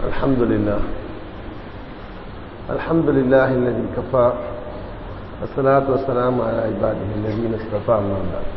الحمد لله الحمد لله الذي كفى والصلاة والسلام على عباده الذين اصطفى أما بعد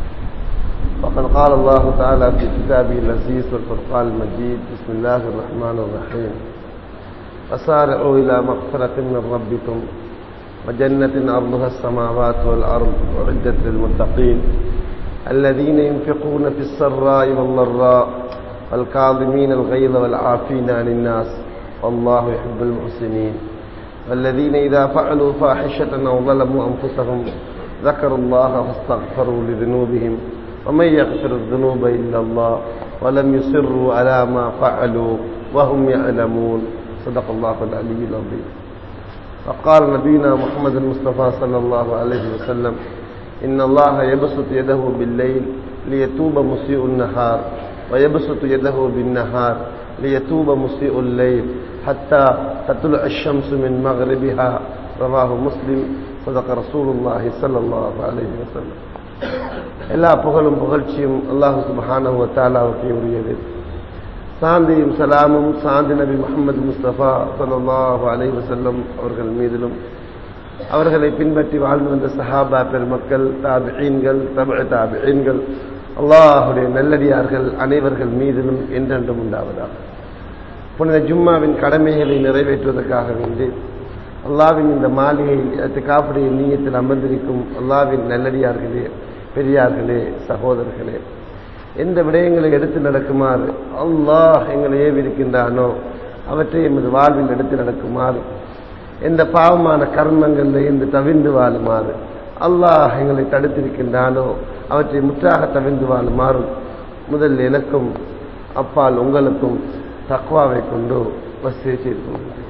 وقد قال الله تعالى في كتابه العزيز والفرقان المجيد بسم الله الرحمن الرحيم وسارعوا إلى مغفرة من ربكم وجنة أرضها السماوات والأرض أعدت للمتقين الذين ينفقون في السراء والضراء والكاظمين الغيظ والعافين عن الناس والله يحب المحسنين والذين إذا فعلوا فاحشة أو ظلموا أنفسهم ذكروا الله فاستغفروا لذنوبهم ومن يغفر الذنوب إلا الله ولم يصروا على ما فعلوا وهم يعلمون صدق الله العلي العظيم وقال نبينا محمد المصطفى صلى الله عليه وسلم إن الله يبسط يده بالليل ليتوب مسيء النهار ويبسط يده بالنهار ليتوب مسيء الليل حتى تطلع الشمس من مغربها رواه مسلم صدق رسول الله صلى الله عليه وسلم எல்லா புகழும் புகழ்ச்சியும் அல்லாஹு சுபஹானஹு வத்தாலாவுக்கு உரியது சாந்தியும் சலாமும் சாந்தி நபி முகமது முஸ்தபா சல்லாஹு அலை வசல்லம் அவர்கள் மீதிலும் அவர்களை பின்பற்றி வாழ்ந்து வந்த சஹாபா பெருமக்கள் தாபியீன்கள் தமிழ் தாபியீன்கள் அல்லாஹுடைய நல்லடியார்கள் அனைவர்கள் மீதிலும் என்றென்றும் உண்டாவதாக புனித ஜும்மாவின் கடமைகளை நிறைவேற்றுவதற்காக வேண்டி அல்லாவின் இந்த மாளிகையில் காப்புடைய நீயத்தில் அமர்ந்திருக்கும் அல்லாவின் நல்லடியார்களே பெரியார்களே சகோதரர்களே எந்த விடயங்களை எடுத்து நடக்குமாறு அல்லாஹ் எங்களை ஏவிருக்கின்றானோ அவற்றை எமது வாழ்வில் எடுத்து நடக்குமாறு எந்த பாவமான கர்மங்களில் இருந்து தவிர்ந்து வாழுமாறு அல்லாஹ் எங்களை தடுத்திருக்கின்றானோ அவற்றை முற்றாக தவிர்ந்து வாழுமாறும் முதல் எனக்கும் அப்பால் உங்களுக்கும் தக்வாவை கொண்டு வசதி செய்து கொள்கிறேன்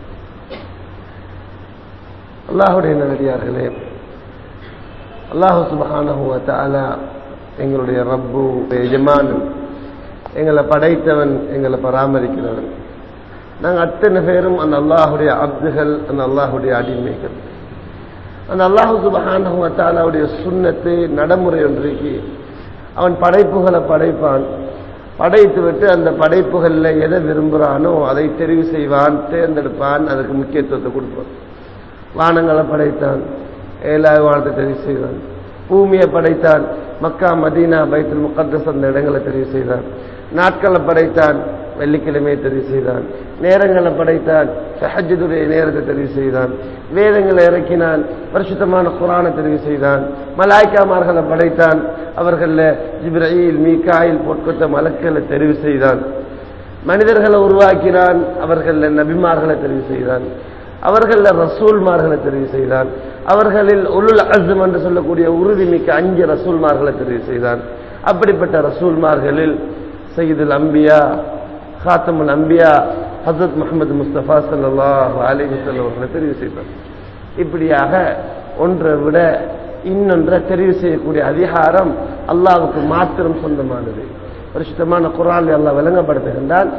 அல்லாஹுடைய நல்லடியார்களே அல்லாஹு சுபஹானஹுவத்தாலா எங்களுடைய ரப்பு எஜமானன் எங்களை படைத்தவன் எங்களை பராமரிக்கிறவன் நாங்கள் அத்தனை பேரும் அந்த அல்லாஹுடைய அப்துகள் அந்த அல்லாஹுடைய அடிமைகள் அந்த அல்லாஹு சுபஹானஹுவத்தாலாவுடைய சுண்ணத்து நடைமுறை ஒன்றைக்கு அவன் படைப்புகளை படைப்பான் படைத்து விட்டு அந்த படைப்புகளில் எதை விரும்புகிறானோ அதை தெரிவு செய்வான் தேர்ந்தெடுப்பான் அதுக்கு முக்கியத்துவத்தை கொடுப்பான் வானங்களை படைத்தான் ஏழாவது வானத்தை தெரிவு செய்தான் பூமியை படைத்தான் மக்கா மதீனா பைத்துல் முகத்தஸ் அந்த இடங்களை தெரிவு செய்தான் நாட்களை படைத்தான் வெள்ளிக்கிழமையை தெரிவு செய்தான் நேரங்களை படைத்தான் சஹஜதுடைய நேரத்தை தெரிவு செய்தான் வேதங்களை இறக்கினான் பரிசுத்தமான குரானை தெரிவு செய்தான் மலாய்க்காமார்களை படைத்தான் அவர்களில் ஜிப்ரயில் மீக்காயில் பொற்கொத்த மலக்களை தெரிவு செய்தான் மனிதர்களை உருவாக்கினான் அவர்களில் நபிமார்களை தெரிவு செய்தான் அவர்களில் ரசூல்மார்களை தெரிவு செய்தான் அவர்களில் உலுல் அஸ்ம் என்று சொல்லக்கூடிய உறுதிமிக்க அஞ்சு ரசூல்மார்களை தெரிவு செய்தான் அப்படிப்பட்ட ரசூல்மார்களில் சயீதுல் அம்பியா ஹாத்தமுல் அம்பியா ஹசரத் முகமது முஸ்தபா சல்லாஹ் அலிஹசல் அவர்களை தெரிவு செய்தான் இப்படியாக ஒன்றை விட இன்னொன்றை தெரிவு செய்யக்கூடிய அதிகாரம் அல்லாவுக்கு மாத்திரம் சொந்தமானது பரிசுத்தமான குரான் அல்லாஹ் விளங்கப்படுத்துகின்றான்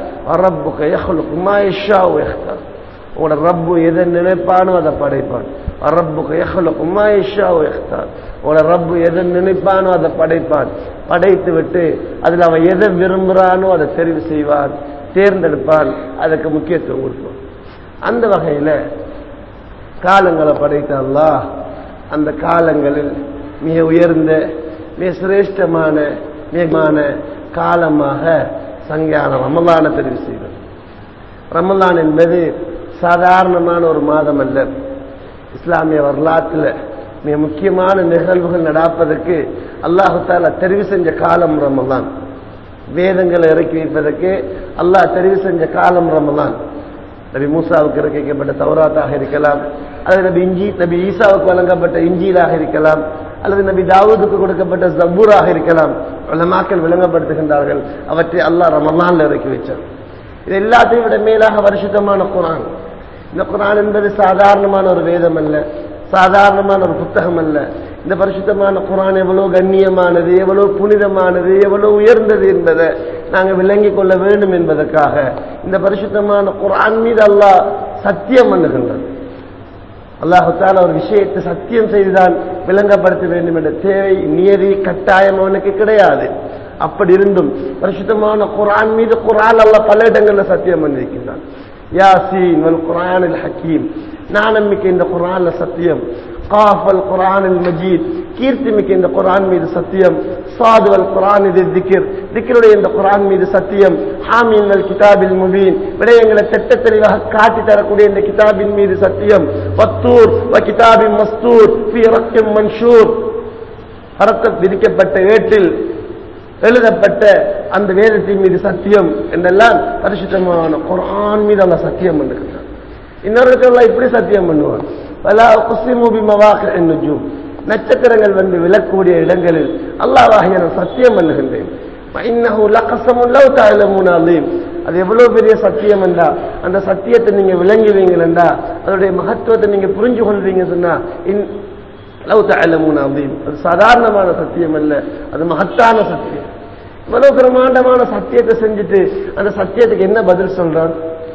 உங்களோட ரப்பு எதை நினைப்பானோ அதை படைப்பான் ரப்பு கையகுமா உங்களோட ரப்பு எதை நினைப்பானோ அதை படைப்பான் படைத்து விட்டு அதில் அவன் எதை விரும்புகிறானோ அதை தெரிவு செய்வான் தேர்ந்தெடுப்பான் அதுக்கு முக்கியத்துவம் கொடுப்பான் அந்த வகையில் காலங்களை படைத்த அல்லாஹ் அந்த காலங்களில் மிக உயர்ந்த மிக சிரேஷ்டமான மிகமான காலமாக சங்கையான ரமலான தெரிவு செய்வது ரமலான் என்பது சாதாரணமான ஒரு மாதம் அல்ல இஸ்லாமிய வரலாற்றில் மிக முக்கியமான நிகழ்வுகள் நடாப்பதற்கு அல்லாஹால தெரிவு செஞ்ச காலம் ரமலான் வேதங்களை இறக்கி வைப்பதற்கு அல்லாஹ் தெரிவு செஞ்ச காலம் ரமலான் நபி மூசாவுக்கு இறக்கப்பட்ட தௌராத்தாக இருக்கலாம் அல்லது நபி இஞ்சி நபி ஈசாவுக்கு வழங்கப்பட்ட இஞ்சியிலாக இருக்கலாம் அல்லது நபி தாவூதுக்கு கொடுக்கப்பட்ட ஜப்பூராக இருக்கலாம் மக்கள் விளங்கப்படுத்துகின்றார்கள் அவற்றை அல்லாஹ் ரமலான்ல இறக்கி வச்சார் இது எல்லாத்தையும் விட மேலாக வருஷத்தமான குரான் இந்த குரான் என்பது சாதாரணமான ஒரு வேதம் அல்ல சாதாரணமான ஒரு புத்தகம் அல்ல இந்த பரிசுத்தமான குரான் எவ்வளவு கண்ணியமானது எவ்வளவு புனிதமானது எவ்வளவு உயர்ந்தது என்பதை நாங்கள் விளங்கிக் கொள்ள வேண்டும் என்பதற்காக இந்த பரிசுத்தமான குரான் மீது அல்லாஹ் சத்தியம் பண்ணுகின்றது அல்லாஹால ஒரு விஷயத்தை சத்தியம் செய்துதான் விளங்கப்படுத்த வேண்டும் என்ற தேவை நியதி கட்டாயம் அவனுக்கு கிடையாது அப்படி இருந்தும் பரிசுத்தமான குரான் மீது குரான் அல்ல பல இடங்கள்ல சத்தியம் பண்ணியிருக்கின்றான் யாசீன் வல் குர்ஆனில் ஹக்கீம் நாணமிக்க இந்த குர்ஆன்ல சத்தியம் காஃபல் குர்ஆனில் மஜீத் கீர்த்தி மிக்க இந்த குர்ஆன் மீது சத்தியம் சாதுவல் குர்ஆன் இது திக்ர் திக்ருடைய இந்த குர்ஆன் மீது சத்தியம் ஹாமீன் அல் கிதாபில் முபீன் விடயங்களை திட்ட தெளிவாக காட்டி தரக்கூடிய இந்த கிதாபின் மீது சத்தியம் வத்தூர் வ கிதாபின் மஸ்தூர் ஃபீ ரக்கிம் மன்ஷூர் ஹரக்கத் விதிக்கப்பட்ட ஏட்டில் எழுதப்பட்ட அந்த வேதத்தின் மீது சத்தியம் என்றெல்லாம் பரிசுத்தமான குர்ஆன் மீது அல்ல சத்தியம் பண்ணுகிறான் இன்னொரு இடத்துல இப்படி சத்தியம் பண்ணுவான் பல குசிமுபி மவாக்க என்னுஜூம் நட்சத்திரங்கள் வந்து விழக்கூடிய இடங்களில் அல்லாஹ் நான் சத்தியம் பண்ணுகின்றேன் இன்னஹு லகஸமுன் லவ் தஅலமூன அதீம் அது எவ்வளவு பெரிய சத்தியம் என்றா அந்த சத்தியத்தை நீங்க விளங்குவீங்களா அதனுடைய மகத்துவத்தை நீங்க புரிஞ்சு கொள்வீங்க சொன்னா இன் லவ் தஅலமூன அதீம் அது சாதாரணமான சத்தியம் அல்ல அது மகத்தான சத்தியம் இவ்வளவு பிரமாண்டமான சத்தியத்தை செஞ்சுட்டு அந்த சத்தியத்துக்கு என்ன பதில் சொல்றான்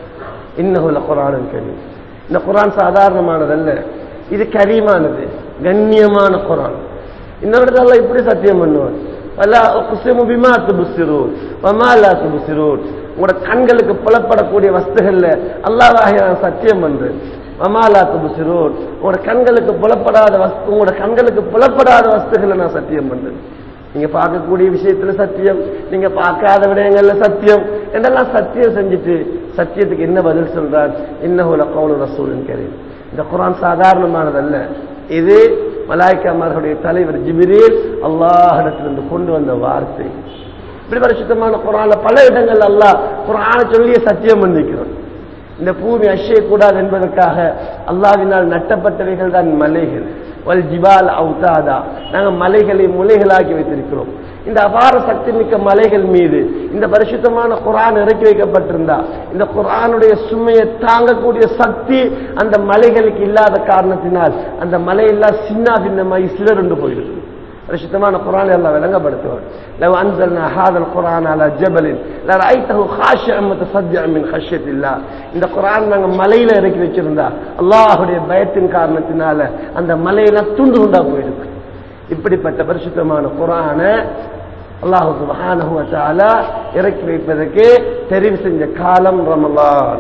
இன்னஹுல குரான் கரீம் இந்த குரான் சாதாரணமானதல்ல இது கரீமானது கண்ணியமான குரான் இன்னொரு இடத்துல இப்படி சத்தியம் பண்ணுவான் வலா உக்ஸிமு பிமா துபுசிரூன் வமா லா துபுசிரூன் உங்களோட கண்களுக்கு புலப்படக்கூடிய வஸ்துகள்ல அல்லாஹ்வாகிய நான் சத்தியம் பண்றேன் வமா லா துபுசிரூன் உங்களோட கண்களுக்கு புலப்படாத வஸ்து உங்களோட கண்களுக்கு புலப்படாத வஸ்துகளை நான் சத்தியம் பண்றேன் நீங்க பார்க்கக்கூடிய விஷயத்துல சத்தியம் நீங்க பார்க்காத விடயங்கள்ல சத்தியம் என்றெல்லாம் சத்தியம் செஞ்சுட்டு சத்தியத்துக்கு என்ன பதில் சொல்றார் இன்னஹுல கவுலு ரசூலின் கரீம் இந்த குரான் சாதாரணமானதல்ல இது மலாய்க்காமார்களுடைய தலைவர் ஜிபிரீல் அல்லாஹிடத்திலிருந்து கொண்டு வந்த வார்த்தை இப்படி பரிசுத்தமான குரான்ல பல இடங்கள் அல்லாஹ் குரானை சொல்லிய சத்தியம் பண்ணிக்கிறோம் இந்த பூமி அசையக்கூடாது என்பதற்காக அல்லாவினால் நட்டப்பட்டவைகள் தான் மலைகள் வல் ஜிபால் அவுதாதா நாங்கள் மலைகளை முலைகளாக்கி வைத்திருக்கிறோம் இந்த அபார சக்தி மிக்க மலைகள் மீது இந்த பரிசுத்தமான குரான் இறக்கி வைக்கப்பட்டிருந்தா இந்த குரானுடைய சுமையை தாங்கக்கூடிய சக்தி அந்த மலைகளுக்கு இல்லாத காரணத்தினால் அந்த மலையெல்லாம் சின்ன பின்னமாகி சிலருண்டு போயிருக்கு பரிசுத்தமான குரான் எல்லாம் விளங்கப்படுத்துவார் لو أنزلنا هذا القرآن على جبل لرأيته خاشعا متصدعا من خشية الله இந்த குரான் நாங்க மலையில இறக்கி வச்சிருந்தா அல்லாஹுடைய பயத்தின் காரணத்தினால அந்த மலையில துண்டு துண்டா போயிருக்கு இப்படிப்பட்ட பரிசுத்தமான குரான அல்லாஹு சுபஹானஹு வ தஆலா இறக்கி வைப்பதற்கு தெரிவு செஞ்ச காலம் ரமலான்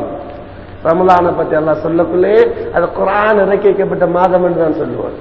ரமலானை பத்தி அல்லாஹ் சொல்லக்குள்ளே அது குரான் இறக்கி வைக்கப்பட்ட மாதம் என்று தான் சொல்லுவார்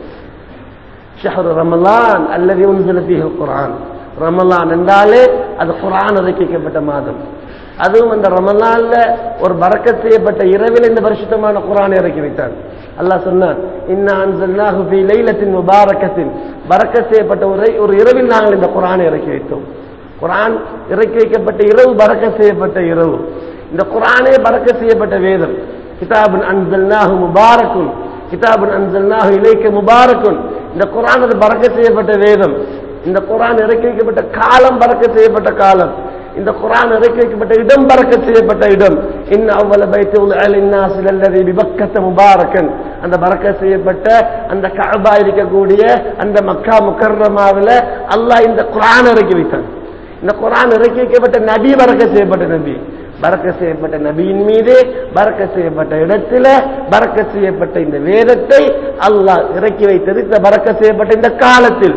ஷஹரு ரமலான் அல்லது உன்சில ஃபீஹி குரான் ரமலான் என்றாலே அது குரான் இறக்கிக்கப்பட்ட மாதம் அதுவும் அந்த ரமலான்ல ஒரு பறக்கத் செய்யப்பட்ட இரவில் இந்த பரிசுத்தமான குரான் இறக்கி வைத்தான் அல்லாஹ் சொன்னான் இன்னா அன்சல்னாஹு ஃபீ லைலத்தின் முபாரக்கத்தின் பறக்கத் செய்யப்பட்ட ஒரு ஒரு இரவில் நாங்கள் இந்த குரானை இறக்கி வைத்தோம் குரான் இறக்கி வைக்கப்பட்ட இரவு பறக்கத் செய்யப்பட்ட இரவு இந்த குரானே பறக்கத் செய்யப்பட்ட வேதம் கிதாபுன் அன்சல்னாஹு முபாரக்குன் கிதாபுன் அன்சல்னாஹு இலைக்க முபாரக்குன் இந்த குரான் அது பறக்க செய்யப்பட்ட வேதம் இந்த குரான் இறக்கி வைக்கப்பட்ட காலம் பறக்க செய்யப்பட்ட காலம் இந்த குரான் இறக்கி வைக்கப்பட்ட இடம் பறக்க செய்யப்பட்ட இடம் இன் அவ்வளவு பைத்துல் அலின்னாசில் அல்லது விபக்கத்த முபாரக்கன் அந்த பறக்க செய்யப்பட்ட அந்த கஅபா இருக்கக்கூடிய அந்த மக்கா முக்கர்ரமாவில் அல்லாஹ் இந்த குரான் இறக்கி வைத்தான் இந்த குரான் இறக்கி வைக்கப்பட்ட நபி பறக்க செய்யப்பட்ட நபி பறக்க செய்யப்பட்ட நபியின் மீது பறக்க செய்யப்பட்ட இடத்துல பறக்க செய்யப்பட்ட இந்த வேதத்தை அல்லாஹ் இறக்கி வைத்தது இந்த பறக்க செய்யப்பட்ட இந்த காலத்தில்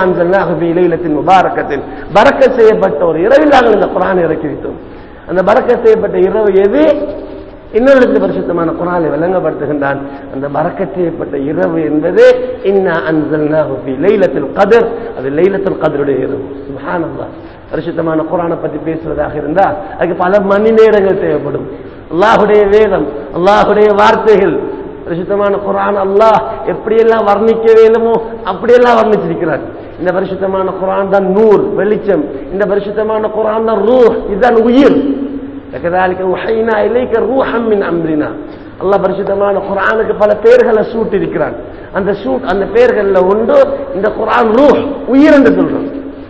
இன்னான் முபாரக்கத்தில் பறக்க செய்யப்பட்ட ஒரு இரவில் நாங்கள் இந்த குரான் இறக்கி வைத்தோம் அந்த பறக்க செய்யப்பட்ட இரவு எது இன்னொரு பரிசுத்தமான குரானை விளங்கப்படுத்துகின்றான் அந்த பறக்க செய்யப்பட்ட இரவு என்பது இன்னா அன்சல்னாஹு ஃபீ லைலத்துல் கத்ர் அது லைலத்துல் கத்ருடைய இரவு சுப்ஹானல்லாஹ் பரிசுத்தமான குரானை பத்தி பேசுவதாக இருந்தா அதுக்கு பல மணி நேரங்கள் தேவைப்படும் அல்லாஹுடைய வேதம் அல்லாஹுடைய வார்த்தைகள் பரிசுத்தமான குரான் அல்லாஹ் எப்படியெல்லாம் வர்ணிக்க வேணுமோ அப்படியெல்லாம் வர்ணிச்சிருக்கிறார் இந்த பரிசுத்தமான குரான் தான் நூர் வெளிச்சம் இந்த பரிசுத்தமான குரான் தான் ரூஹ் இதுதான் உயிர் كذلك وحينا إليك روحا من أمرنا அல்லாஹ் பரிசுத்தமான குரானுக்கு பல பெயர்களை சூட்டி இருக்கிறான் அந்த சூட் அந்த பெயர்கள்ல ஒன்று இந்த குரான் ரூஹ் உயிர் என்று சொல்றோம்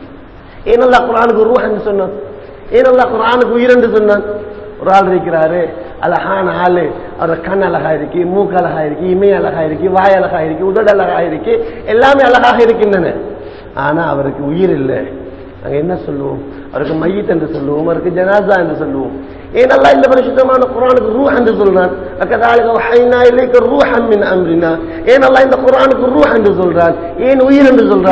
ஏனல்லா குரானுக்கு ரூஹ் என்று சொன்னான் ஏனல்லா குரானுக்கு உயிர் என்று சொன்னான் ஒரு ஆள் இருக்கிறாரு அழகான ஆளு அவர் கண் அழகா இருக்கு மூக்கு அழகா இருக்கு இமை அழகா இருக்கு வாய் அழகா இருக்கு உதடு அழகா இருக்கு எல்லாமே அழகாக இருக்கின்றன ஆனா அவருக்கு உயிர் இல்லை நாங்க என்ன சொல்லுவோம் அவருக்கு மையத் என்று சொல்லுவோம் அவருக்கு ஜனாசா என்று சொல்லுவோம் ஏனெல்லாம் இந்த பரிசுத்தமான குரானுக்கு ரூஹ் என்று சொல்றான் அக்கதாலுக்கு வஹைனா இலைக்கு ரூஹம் மின் அம்ரினா ஏனெல்லாம் இந்த குரானுக்கு ரூஹ் என்று சொல்றான் ஏன் உயிர் என்று சொல்றான்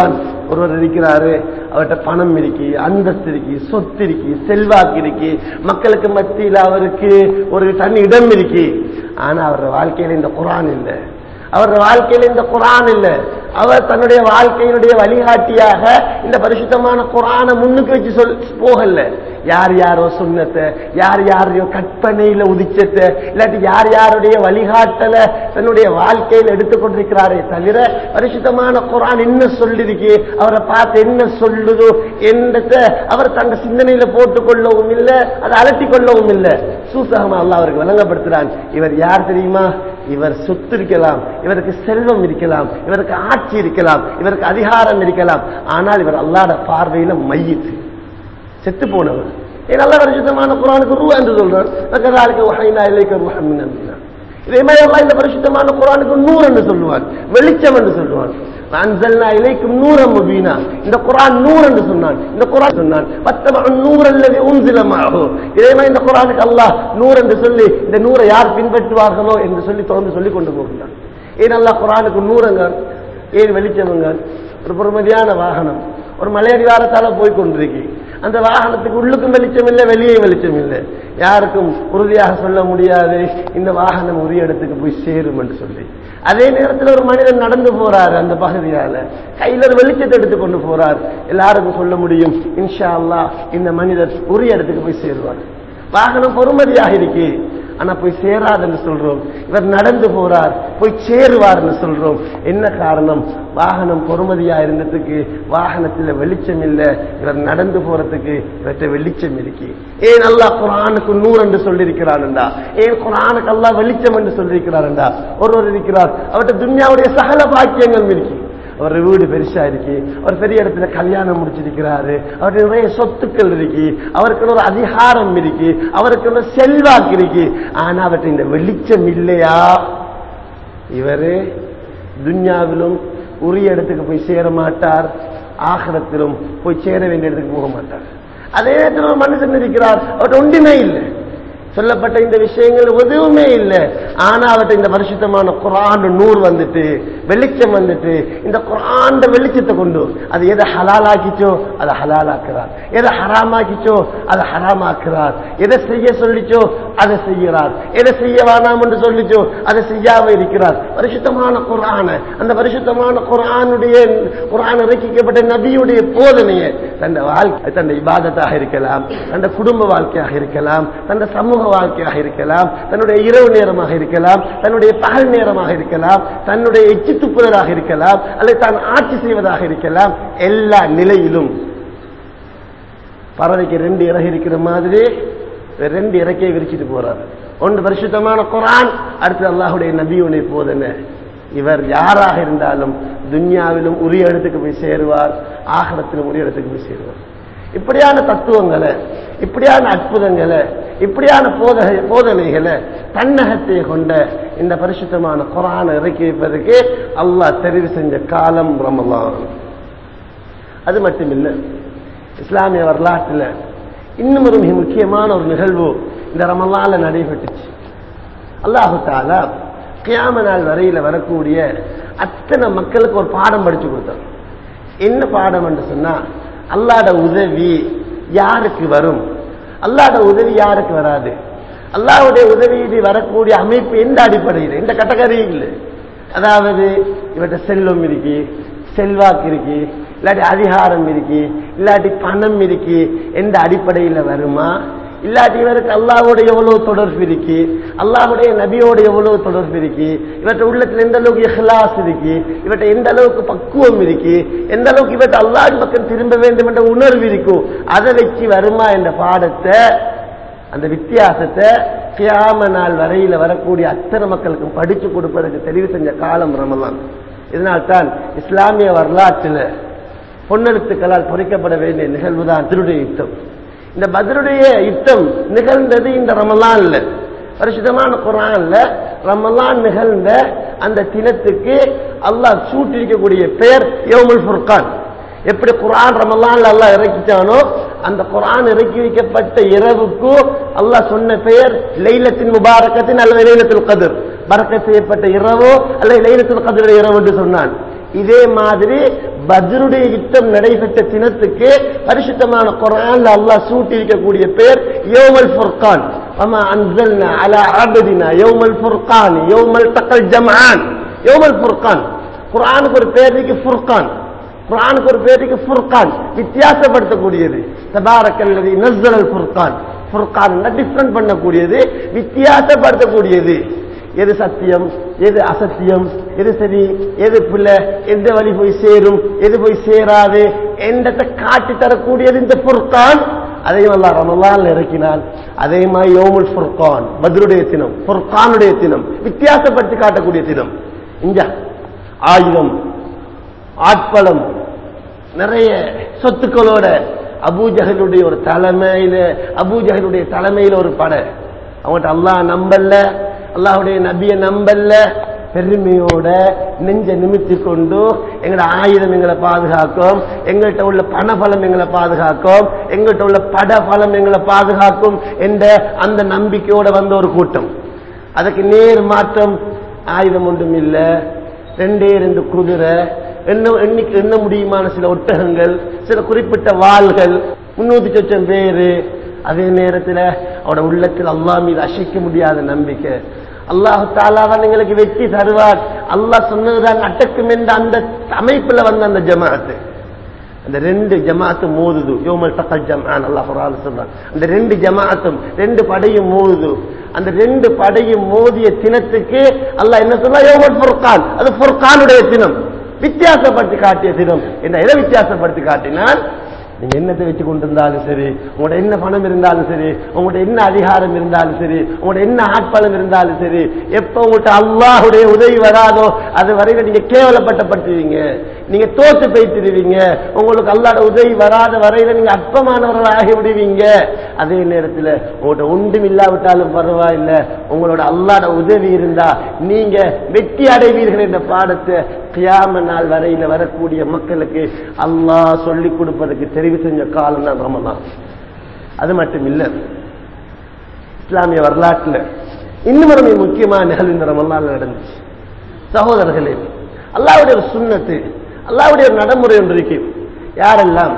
ஒருவர் இருக்கிறாரு அவர்கிட்ட பணம் இருக்கு அந்தஸ்து இருக்கு சொத்து இருக்கு செல்வாக்கு இருக்கு மக்களுக்கு மத்தியில் அவருக்கு ஒரு தனி இடம் இருக்கு ஆனா அவரோட வாழ்க்கையில இந்த குரான் இல்லை அவருடைய வாழ்க்கையில இந்த குரான் இல்ல அவர் தன்னுடைய வாழ்க்கையினுடைய வழிகாட்டியாக இந்த பரிசுத்தமான குரானை முன்னுக்கு வச்சு சொல் போகல யார் யாரோ சொன்னத்தை யார் யாரையோ கற்பனையில உதிச்சத்தை இல்லாட்டி யார் யாருடைய வழிகாட்டல தன்னுடைய வாழ்க்கையில் எடுத்துக்கொண்டிருக்கிறாரே தவிர பரிசுத்தமான குரான் என்ன சொல்லிருக்கு அவரை பார்த்து என்ன சொல்லுதோ என்னத்தை அவர் தங்க சிந்தனையில போட்டுக் கொள்ளவும் இல்லை அதை அலட்டி கொள்ளவும் இல்லை சூசகமா அல்லாஹ் அவருக்கு வழங்கப்படுத்துறான் இவர் யார் தெரியுமா இவர் சொத்து இருக்கலாம் இவருக்கு செல்வம் இருக்கலாம் இவருக்கு ஆட்சி இருக்கலாம் இவருக்கு அதிகாரம் இருக்கலாம் ஆனால் இவர் அல்லாட பார்வையில மையித்து செத்து போனவர் ஏன் நல்ல பரிசுத்தமான குரானுக்கு ரூ என்று சொல்றான் கதாலிக்க வகைனா இலைக்க முஹம்மின் இதே மாதிரி அல்லாஹ் இந்த பரிசுத்தமான குரானுக்கு நூறு என்று சொல்லுவான் வெளிச்சம் என்று சொல்லுவான் அன்சல்னா இலைக்கும் நூறம் முபீனா இந்த குரான் நூறு என்று சொன்னான் இந்த குரான் சொன்னான் பத்தப நூறு அல்லது உன்சிலமாகும் இதே மாதிரி இந்த குரானுக்கு அல்லாஹ் நூறு என்று சொல்லி இந்த நூறை யார் பின்பற்றுவார்களோ என்று சொல்லி தொடர்ந்து சொல்லி கொண்டு போகின்றான் ஏன் அல்லாஹ் குரானுக்கு நூறுங்க ஏன் வெளிச்சமுங்க ஒரு பொறுமதியான வாகனம் ஒரு மலையடிவாரத்தால போய் கொண்டிருக்கு அந்த வாகனத்துக்கு உள்ளுக்கும் வெளிச்சம் இல்லை வெளியே வெளிச்சம் இல்லை யாருக்கும் உறுதியாக சொல்ல முடியாது இந்த வாகனம் உரிய இடத்துக்கு போய் சேரும் என்று சொல்லி அதே நேரத்தில் ஒரு மனிதன் நடந்து போறாரு அந்த பகுதியால கையில ஒரு வெளிச்சத்தை எடுத்து கொண்டு போறார் எல்லாருக்கும் சொல்ல முடியும் இன்ஷா அல்லாஹ் இந்த மனிதர் உரிய இடத்துக்கு போய் சேருவார் வாகனம் பொறுமதியாக இருக்கு ஆனா போய் சேராதுன்னு சொல்றோம் இவர் நடந்து போறார் போய் சேருவார்னு சொல்றோம் என்ன காரணம் வாகனம் பொறுமதியா இருந்ததுக்கு வாகனத்துல வெளிச்சம் இல்ல இவர் நடந்து போறதுக்கு இவற்றை வெளிச்சம் இருக்கு ஏன் அல்லாஹ் குரானுக்கு நூறு என்று சொல்லியிருக்கிறான்டா ஏன் குரானுக்கு அல்லாஹ் வெளிச்சம் என்று சொல்லியிருக்கிறான்டா ஒருவர் இருக்கிறார் அவர்கிட்ட துன்யாவுடைய சகல பாக்கியங்கள் இருக்கு அவர் வீடு பெருசா இருக்கு அவர் பெரிய இடத்துல கல்யாணம் முடிச்சிருக்கிறாரு அவருக்கு நிறைய சொத்துக்கள் இருக்கு அவருக்கு ஒரு அதிகாரம் இருக்கு அவருக்கு ஒரு செல்வாக்கு இருக்கு ஆனா அவர்கிட்ட இந்த வெளிச்சம் இல்லையா இவரு துன்யாவிலும் உரிய இடத்துக்கு போய் சேர மாட்டார் ஆகரத்திலும் போய் சேர வேண்டிய இடத்துக்கு போக மாட்டார் அதே நேரத்தில் ஒரு மனுஷன் இருக்கிறார் அவர்கிட்ட ஒன்றுமே இல்லை சொல்லப்பட்ட இந்த விஷயங்கள் எதுவுமே இல்லை ஆனா அவர்கிட்ட இந்த பரிசுத்தமான குரான் நூறு வந்துட்டு வெளிச்சம் வந்துட்டு இந்த குரான் வெளிச்சத்தை கொண்டு அது எதை ஹலாலாக்கிச்சோ அதை ஹலாலாக்குறார் எதை ஹராமாக்கிச்சோ அதை ஹராமாக்குறார் எதை செய்ய சொல்லிச்சோ அதை செய்கிறார் எதை செய்ய வேணாம் என்று சொல்லிச்சோ அதை செய்யாம இருக்கிறார் பரிசுத்தமான குரான அந்த பரிசுத்தமான குரானுடைய குரான் இறக்கிக்கப்பட்ட நபியுடைய போதனையை தன் வாழ்க்கை தன் இபாதத்தாக இருக்கலாம் தன் குடும்ப வாழ்க்கையாக இருக்கலாம் தன் சமூக வாழ்க்கையாக இருக்கலாம் தன்னுடைய இரவு நேரமாக இருக்கலாம் தன்னுடைய பகல் நேரமாக இருக்கலாம் தன்னுடைய எச்சு துப்புதலாக இருக்கலாம் அல்லது தான் ஆட்சி செய்வதாக இருக்கலாம் எல்லா நிலையிலும் பறவைக்கு ரெண்டு இறகு இருக்கிற மாதிரி ரெண்டு இறக்கையை விரிச்சிட்டு போறார் ஒன்று பரிசுத்தமான குரான் அடுத்து அல்லாஹுடைய நபியுடைய போதனை இவர் யாராக இருந்தாலும் துன்யாவிலும் உரிய இடத்துக்கு போய் சேருவார் ஆகரத்திலும் உரிய இடத்துக்கு போய் சேருவார் இப்படியான தத்துவங்களை இப்படியான அற்புதங்களை இப்படியான போதனை போதனைகளை தன்னகத்தை கொண்ட இந்த பரிசுத்தமான குரானை இறக்கி வைப்பதற்கு அல்லாஹ் தெரிவு செஞ்ச காலம் ரமலான் அது மட்டுமில்லை இஸ்லாமிய வரலாற்றில் இன்னும் ஒரு மிக முக்கியமான ஒரு நிகழ்வு இந்த ரமலால நடைபெற்றுச்சு அல்லாஹு தாலா கியாம நாள் வரையில வரக்கூடிய அத்தனை மக்களுக்கு ஒரு பாடம் படிச்சு கொடுத்தார் என்ன பாடம் என்று சொன்னா அல்லாட உதவி யாருக்கு வரும் அல்லாட உதவி யாருக்கு வராது அல்லாவுடைய உதவி இது வரக்கூடிய அமைப்பு எந்த அடிப்படையில் எந்த கட்டகரியில் அதாவது இவற்றை செல்வம் இருக்கு செல்வாக்கு இருக்கு இல்லாட்டி அதிகாரம் இருக்கு இல்லாட்டி பணம் இருக்கு எந்த அடிப்படையில் வருமா இல்லாட்டி இவருக்கு அல்லாவோட எவ்வளவு தொடர்பு இருக்கு அல்லாஹுடைய நபியோட எவ்வளவு தொடர்பு இருக்கு இவற்றை உள்ளத்துல எந்த அளவுக்கு இஹ்லாஸ் இருக்கு இவற்றை எந்த அளவுக்கு பக்குவம் இருக்கு எந்த அளவுக்கு இவற்றை அல்லாஹ் பக்கம் திரும்ப வேண்டும் என்ற உணர்வு இருக்கும் அதை வச்சு வருமா என்ற பாடத்தை அந்த வித்தியாசத்தை கியாம நாள் வரையில வரக்கூடிய அத்தனை மக்களுக்கும் படிச்சு கொடுப்பதற்கு தெளிவு செஞ்ச காலம் ரமலான் இதனால்தான் இஸ்லாமிய வரலாற்றில் பொன்னெழுத்துக்களால் பொறிக்கப்பட வேண்டிய நிகழ்வுதான் திருடைய யுத்தம் இந்த பத்ருடைய யுத்தம் நிகழ்ந்தது இந்த ரமலான்ல பரிசுத்தமான குரான்ல ரமலான் நிகழ்ந்த அந்த தினத்துக்கு அல்லாஹ் சூட்டிருக்கக்கூடிய பெயர் யோமுல் ஃபுர்கான் எப்படி குரான் ரமலான்ல அல்லாஹ் இறக்கிட்டானோ அந்த குரான் இறக்கி வைக்கப்பட்ட இரவுக்கு அல்லாஹ் சொன்ன பெயர் லைலத்தின் முபாரக்கத்தின் அல்லது லைலத்துல் கதிர் பறக்க செய்யப்பட்ட இரவோ அல்லது லைலத்துல் கதிர் இரவு என்று சொன்னான் இதே மாதிரி பத்ருடைய யுத்தம் நடைபெற்ற தினத்துக்கு பரிசுத்தமான குரான்ல அல்லாஹ் சூட்டி இருக்கக்கூடிய பேர் யோமல் ஃபுர்கான் அம்மா அன்சல்னா அலா அபதினா யோமல் ஃபுர்கான் யோமல் தக்கல் ஜமான் யோமல் ஃபுர்கான் குரானுக்கு ஒரு பேர் இருக்கு ஃபுர்கான் குரானுக்கு ஒரு பேர் இருக்கு ஃபுர்கான் வித்தியாசப்படுத்தக்கூடியது தபாரக்கல்லதி நஸ்ஸல் ஃபுர்கான் ஃபுர்கான் டிஃபரண்ட் பண்ணக்கூடியது வித்தியாசப்படுத்தக்கூடியது எது சத்தியம் எது அசத்தியம் எது சரி எது பிள்ளை எந்த வழி போய் சேரும் எது போய் சேராது என்றதை காட்டி தரக்கூடியது இந்த ஃபுர்கான் அதையும் அல்லா ரமலான் இறக்கினான் அதே மாதிரி யோமுல் ஃபுர்கான் பத்ருடைய தினம் ஃபுர்கானுடைய தினம் வித்தியாசப்படுத்தி காட்டக்கூடிய தினம் இங்க ஆயுதம் ஆட்பலம் நிறைய சொத்துக்களோட அபூஜகலுடைய ஒரு தலைமையில அபூஜகலுடைய தலைமையில ஒரு படை அவங்கள்ட்ட அல்லாஹ் நம்பல்ல அல்லாஹுடைய நபிய நம்பல்ல பெருமையோட நெஞ்ச நிமித்தி கொண்டு எங்களோட ஆயுதம் எங்களை பாதுகாக்கும் எங்கள்கிட்ட உள்ள பணபலம் எங்களை பாதுகாக்கும் எங்கள்கிட்ட உள்ள பட பலம் எங்களை பாதுகாக்கும் என்ற அந்த நம்பிக்கையோட வந்த ஒரு கூட்டம் அதுக்கு நேர் மாற்றம் ஆயுதம் ஒன்றும் இல்லை ரெண்டே ரெண்டு குதிரை என்ன எண்ணிக்கை எண்ண முடியுமான சில ஒட்டகங்கள் சில குறிப்பிட்ட வாள்கள் முன்னூத்தி சொச்சம் பேரு அதே நேரத்தில் அவட உள்ளத்தில் அல்லாஹ் மீது அசைக்க முடியாத நம்பிக்கை அல்லாஹு தாலாதான் எங்களுக்கு வெற்றி தருவார் அல்லாஹ் சொன்னதுதான் அட்டக்கும் என்ற அந்த அமைப்புல வந்த அந்த ஜமாத்து அந்த ரெண்டு ஜமாத்தும் மோதுது யோமல் தக்கல் ஜமான் அல்லாஹ் குரான் சொல்றான் அந்த ரெண்டு ஜமாத்தும் ரெண்டு படையும் மோதுது அந்த ரெண்டு படையும் மோதிய தினத்துக்கு அல்லாஹ் என்ன சொன்னா யோமல் ஃபுர்கான் அது ஃபுர்கானுடைய தினம் வித்தியாசப்படுத்தி காட்டிய தினம் என்ன எதை வித்தியாசப்படுத்தி காட்டினால் நீங்க என்னத்தை வச்சு கொண்டிருந்தாலும் சரி உங்களோட என்ன பணம் இருந்தாலும் சரி உங்களோட என்ன அதிகாரம் இருந்தாலும் சரி உங்களோட என்ன ஆட்பலம் இருந்தாலும் சரி எப்ப உங்கள்கிட்ட அல்லாஹுடைய உதவி வராதோ அது வரையில நீங்க கேவலப்பட்டப்படுத்துவீங்க நீங்க தோத்து போய்த்திருவீங்க உங்களுக்கு அல்லாட உதவி வராத வரையில நீங்க அற்பமானவர்கள் ஆகி விடுவீங்க அதே நேரத்தில் உங்கள்கிட்ட ஒன்றும் இல்லாவிட்டாலும் பரவாயில்ல உங்களோட அல்லாட உதவி இருந்தா நீங்க வெற்றி அடைவீர்கள் என்ற பாடத்தை கியாம நாள் வரையில வரக்கூடிய மக்களுக்கு அல்லாஹ் சொல்லிக் கொடுப்பதற்கு தெரிவு செஞ்ச காலம் தான் ரமதான் அது மட்டும் இல்ல இஸ்லாமிய வரலாற்றுல இன்னும் ஒரு மிக முக்கியமான நிகழ்வு இந்த ரமலான் நடந்துச்சு சகோதரர்களே அல்லாவுடைய ஒரு சுண்ணத்து அல்லாவுடைய ஒரு நடைமுறை ஒன்று இருக்கு யாரெல்லாம்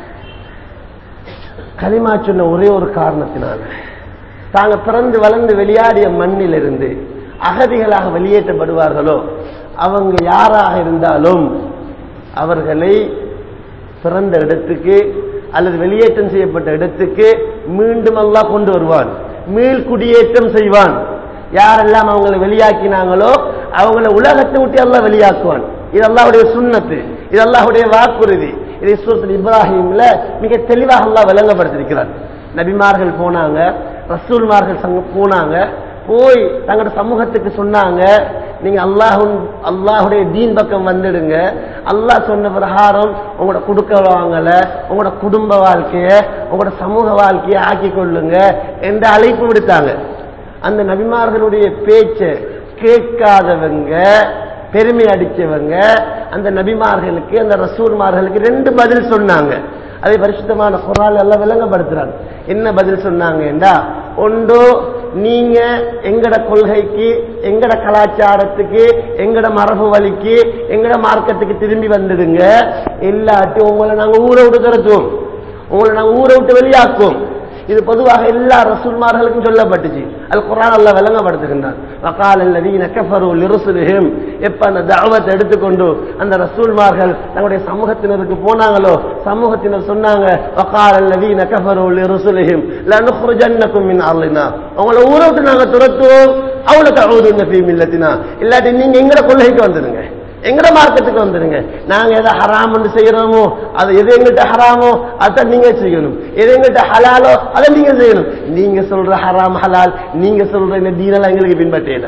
களிமா சொன்ன ஒரே ஒரு காரணத்தினால தாங்க பிறந்து வளர்ந்து வெளியாடிய மண்ணிலிருந்து அகதிகளாக வெளியேற்றப்படுவார்களோ அவங்க யாராக இருந்தாலும் அவர்களை பிறந்த இடத்துக்கு அல்லது வெளியேற்றம் செய்யப்பட்ட இடத்துக்கு மீண்டும் அல்லாஹ் கொண்டு வருவான் மீள் குடியேற்றம் செய்வான் யாரெல்லாம் அவங்களை வெளியாக்கினாங்களோ அவங்கள உலகத்தை விட்டு எல்லாம் வெளியாக்குவான் இது அல்லாஹ்வுடைய சுண்ணத்து இது அல்லாஹ்வுடைய வாக்குறுதி இதை சூரத்தில் இப்ராஹிம்ல மிக தெளிவாக அல்லாஹ் விளங்கப்படுத்திருக்கிறார் நபிமார்கள் போனாங்க ரசூல்மார்கள் சங்க போனாங்க போய் தங்களோட சமூகத்துக்கு சொன்னாங்க நீங்க அல்லாஹும் அல்லாஹுடைய தீன் பக்கம் வந்துடுங்க அல்லாஹ் சொன்ன பிரகாரம் உங்களோட குடுக்க வாங்கல உங்களோட குடும்ப வாழ்க்கைய உங்களோட சமூக வாழ்க்கையை ஆக்கி கொள்ளுங்க என்ற அழைப்பு விடுத்தாங்க அந்த நபிமார்களுடைய பேச்சை கேட்காதவங்க பெருமை அடிச்சவங்க அந்த நபிமார்களுக்கு அந்த ரசூல்மார்களுக்கு ரெண்டு பதில் சொன்னாங்க அதை பரிசுத்தமான குரால் எல்லாம் விளங்கப்படுத்துறாங்க என்ன பதில் சொன்னாங்கடா ஒன்றோ நீங்க எங்கட கொள்கைக்கு எங்கட கலாச்சாரத்துக்கு எங்கட மரபு வழிக்கு எங்கட மார்க்கத்துக்கு திரும்பி வந்துடுங்க இல்லாட்டி உங்களை நாங்க ஊரை விட்டு துரத்துவோம் உங்களை நாங்க ஊரை விட்டு வெளியாக்குவோம் இது பொதுவாக எல்லா ரசூல்மார்களுக்கும் சொல்லப்பட்டுச்சு அது குரான் அல்ல விளங்கப்படுத்துகின்றான் வக்கால் அல்லதீன கஃபரு லிருசுலிஹிம் எப்ப அந்த தாவத்தை எடுத்துக்கொண்டு அந்த ரசூல்மார்கள் தங்களுடைய சமூகத்தினருக்கு போனாங்களோ சமூகத்தினர் சொன்னாங்க வக்கால் அல்லதீன கஃபரு லிருசுலிஹிம் லனுخرجنكم من ارضنا உங்களை ஊரை விட்டு நாங்க துரத்துவோம் அவளுக்கு அவுதுன்ன ஃபீ மில்லத்தினா இல்லாட்டி நீங்க எங்கட கொள்கைக்கு வந்துருங்க எங்கட மார்க்கத்துக்கு வந்துருங்க நாங்க எதை ஹராம் செய்யறோமோ அது எது எங்கிட்ட ஹராமோ அதை நீங்க செய்யணும் எது எங்கிட்ட ஹலாலோ அதை நீங்க செய்யணும் நீங்க சொல்ற ஹராம் ஹலால் நீங்க சொல்ற இந்த தீனெல்லாம் எங்களுக்கு பின்பற்றல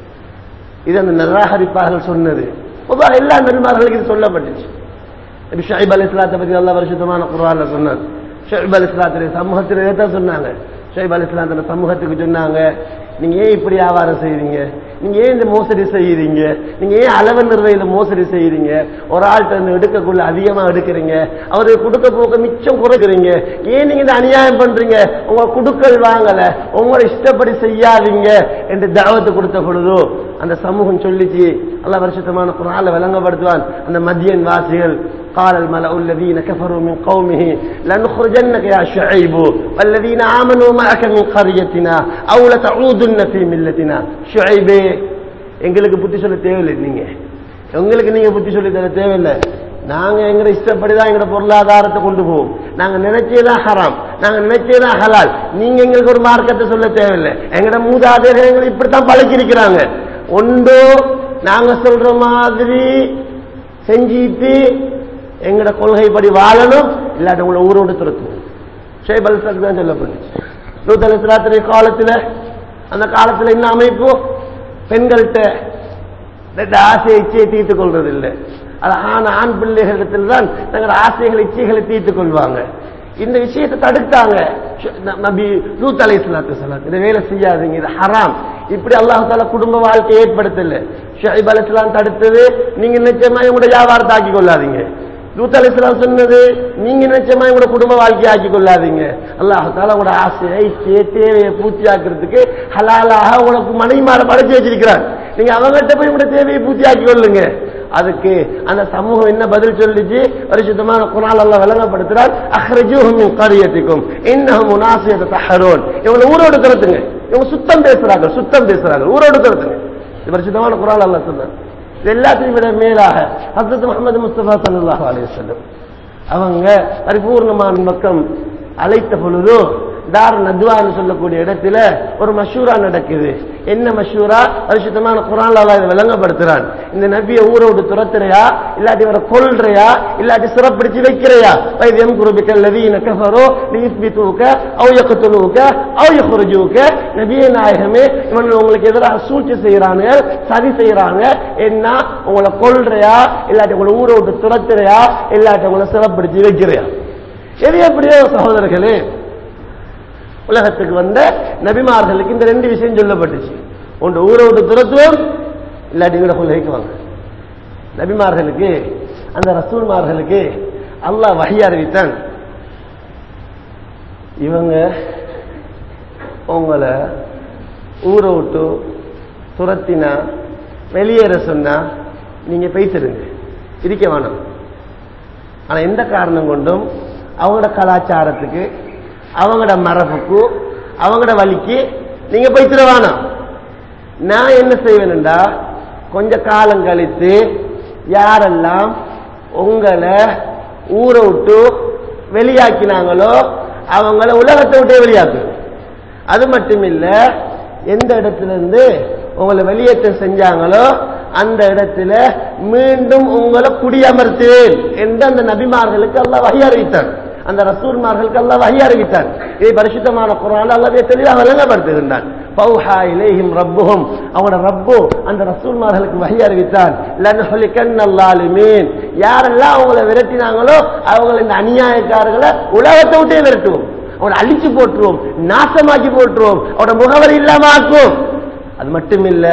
இது அந்த நிராகரிப்பார்கள் சொன்னது பொதுவாக எல்லா நெருமார்களுக்கும் இது சொல்லப்பட்டுச்சு நபி ஷைப் அலி இஸ்லாத்தை பத்தி நல்ல வருஷத்தமான குரான்ல சொன்னார் ஷைப் அலி இஸ்லாத்துடைய சமூகத்தில் தான் சொன்னாங்க ஷைப் அலி இஸ்லாத்துல சமூகத்துக்கு சொன்னாங்க நீங்க ஏன் இப்படி வியாபாரம் செய்றீங்க நீங்க ஏன் இந்த மோசடி செய்யறீங்க நீங்க ஏன் அளவு நிர்வையில மோசடி செய்யறீங்க ஒரு ஆள்கிட்ட இருந்து எடுக்கக்குள்ள அதிகமா எடுக்கிறீங்க அவருக்கு கொடுக்க போக்க மிச்சம் குறைக்கிறீங்க ஏன் நீங்க இந்த அநியாயம் பண்றீங்க உங்க குடுக்கல் வாங்கல உங்களோட இஷ்டப்படி செய்யாதீங்க என்று தாவத்து கொடுத்த பொழுதோ அந்த சமூகம் சொல்லிச்சு அல்ல வருஷத்தமான குரால விளங்கப்படுத்துவான் அந்த மத்தியன் வாசிகள் قال الملأ الذين كفروا من قومه لنخرجنك يا شعيب والذين آمنوا معك من قريتنا أو لتعودن في ملتنا شعيب எங்களுக்கு புத்தி சொல்ல தேவையில்லை நீங்க உங்களுக்கு நீங்க புத்தி சொல்லி தர தேவையில்லை நாங்க எங்கட இஷ்டப்படிதான் எங்கட பொருளாதாரத்தை கொண்டு போவோம் நாங்க நினைச்சேதான் ஹராம் நாங்க நினைச்சேதான் ஹலால் நீங்க எங்களுக்கு ஒரு மார்க்கத்தை சொல்ல தேவையில்லை எங்கட மூதாதையர்கள் எங்களை இப்படித்தான் பழக்கிருக்கிறாங்க ஒன்று நாங்க சொல்ற மாதிரி செஞ்சிட்டு எங்கட கொள்கைப்படி வாழணும் இல்லாட்டி உங்களை ஊரோடு துரத்துவோம் ஷேப் அல் தான் சொல்லப்பட்டுச்சு நூத்தி அலிஸ்லாத்துடைய காலத்துல அந்த காலத்துல என்ன அமைப்பு பெண்கள்கிட்ட ரெண்டு ஆசை இச்சையை தீர்த்துக் கொள்றது இல்லை அது ஆண் ஆண் பிள்ளைகளிடத்தில் தான் தங்கள் ஆசைகள் இச்சைகளை தீர்த்துக் கொள்வாங்க இந்த விஷயத்தை தடுத்தாங்க நபி லூத் அலை சலாத்து சலாத் இதை வேலை செய்யாதீங்க இது ஹராம் இப்படி அல்லாஹ் தாலா குடும்ப வாழ்க்கை ஏற்படுத்தல ஷஹிப் அலி இஸ்லாம் தடுத்தது நீங்க நிச்சயமா உங்களுடைய வியாபாரத்தை ஆக்கி கொள்ளாதீங்க லூத் அலி இஸ்லாம் சொன்னது நீங்க நிச்சயமா உங்களோட குடும்ப வாழ்க்கையை ஆக்கி கொள்ளாதீங்க அல்லாஹ் தாலா உங்களோட ஆசையை இச்சையை தேவையை பூர்த்தி ஆக்குறதுக்கு ஹலாலாக உங்களுக்கு மனைமார படைச்சு வச்சிருக்கிறார் நீங்க அவங்ககிட்ட போய் உங்களோட தேவையை பூர்த்தி ஆக்கி கொள்ளுங்க அதுக்கு அந்த சமூகம் என்ன பதில் சொல்லிச்சு பரிசுத்தமான குரால் எல்லாம் விளங்கப்படுத்துறால் அஹ்ரஜூஹும் மின் கரியத்திக்கும் இன்னஹும் முனாசியத தஹரூன் இவங்க ஊரோடு துரத்துங்க இவங்க சுத்தம் பேசுறாங்க சுத்தம் பேசுறாங்க ஊரோடு துரத்துங்க இது பரிசுத்தமான குரால் எல்லாம் சொன்னாங்க இது எல்லாத்தையும் விட மேலாக ஹசரத் முகமது முஸ்தபா சல்லாஹ் அலையம் அவங்க பரிபூர்ணமான பக்கம் அழைத்த பொழுது தார் நத்வான்னு சொல்லக்கூடிய இடத்துல ஒரு மஷூரா நடக்குது என்ன மஷூரா பரிசுத்தமான குரான் இதை விளங்கப்படுத்துறான் இந்த நபியை ஊரை விட்டு துரத்துறையா இல்லாட்டி வர கொள்றையா இல்லாட்டி சிறப்பிடிச்சு வைக்கிறையா வைத்தியம் குருபிக்கல் லவீன கஃபரோ லீஸ்பித்துக்க அவுயக்கத்துலுக்க அவுயகுருஜுக்க நபிய நாயகமே இவன் உங்களுக்கு எதிராக சூழ்ச்சி செய்யறாங்க சதி செய்யறாங்க என்ன உங்களை கொள்றையா இல்லாட்டி உங்களை ஊரை விட்டு துரத்துறையா இல்லாட்டி உங்களை சிறப்பிடிச்சு வைக்கிறையா எது எப்படியோ சகோதரர்களே உலகத்துக்கு வந்த நபிமார்களுக்கு இந்த ரெண்டு விஷயம் சொல்லப்பட்டுச்சு ஒன்று ஊரை விட்டு துரத்துவோம் இல்லாட்டி கூட கொள்கைக்கு வாங்க நபிமார்களுக்கு அந்த ரசூல்மார்களுக்கு அல்லாஹ் வகை அறிவித்தான் இவங்க உங்களை ஊரை விட்டு துரத்தினா வெளியேற சொன்னா நீங்க பேசிருங்க இருக்க வேணாம் ஆனா எந்த காரணம் கொண்டும் அவங்களோட கலாச்சாரத்துக்கு அவங்களோட மரபுக்கு அவங்களோட வழிக்கு நீங்க போய்த்திட வேணாம் நான் என்ன செய்வேன்டா கொஞ்ச காலம் கழித்து யாரெல்லாம் உங்களை ஊரை விட்டு வெளியாக்கினாங்களோ அவங்கள உலகத்தை விட்டே வெளியாக்கு அது மட்டும் இல்ல எந்த இடத்துல இருந்து உங்களை வெளியேற்றம் செஞ்சாங்களோ அந்த இடத்துல மீண்டும் உங்களை குடியமர்த்துவேன் என்று அந்த நபிமார்களுக்கு எல்லாம் வகை அறிவித்தான் அந்த ரசூல்மார்களுக்கு எல்லாம் வகை அறிவித்தான் இதை பரிசுத்தமான குரான் அல்லவே தெளிவாக விளங்கப்படுத்துகின்றான் பௌஹா இலேஹிம் ரப்புஹும் அவனோட ரப்பு அந்த ரசூல்மார்களுக்கு வகை அறிவித்தான் லன்ஹுலிகன்னல்லாலிமீன் யாரெல்லாம் அவங்கள விரட்டினாங்களோ அவங்கள இந்த அநியாயக்காரர்களை உலகத்தை விட்டே விரட்டுவோம் அவனை அழிச்சு போட்டுருவோம் நாசமாக்கி போட்டுருவோம் அவனோட முகவரி இல்லாம ஆக்குவோம் அது மட்டும் இல்ல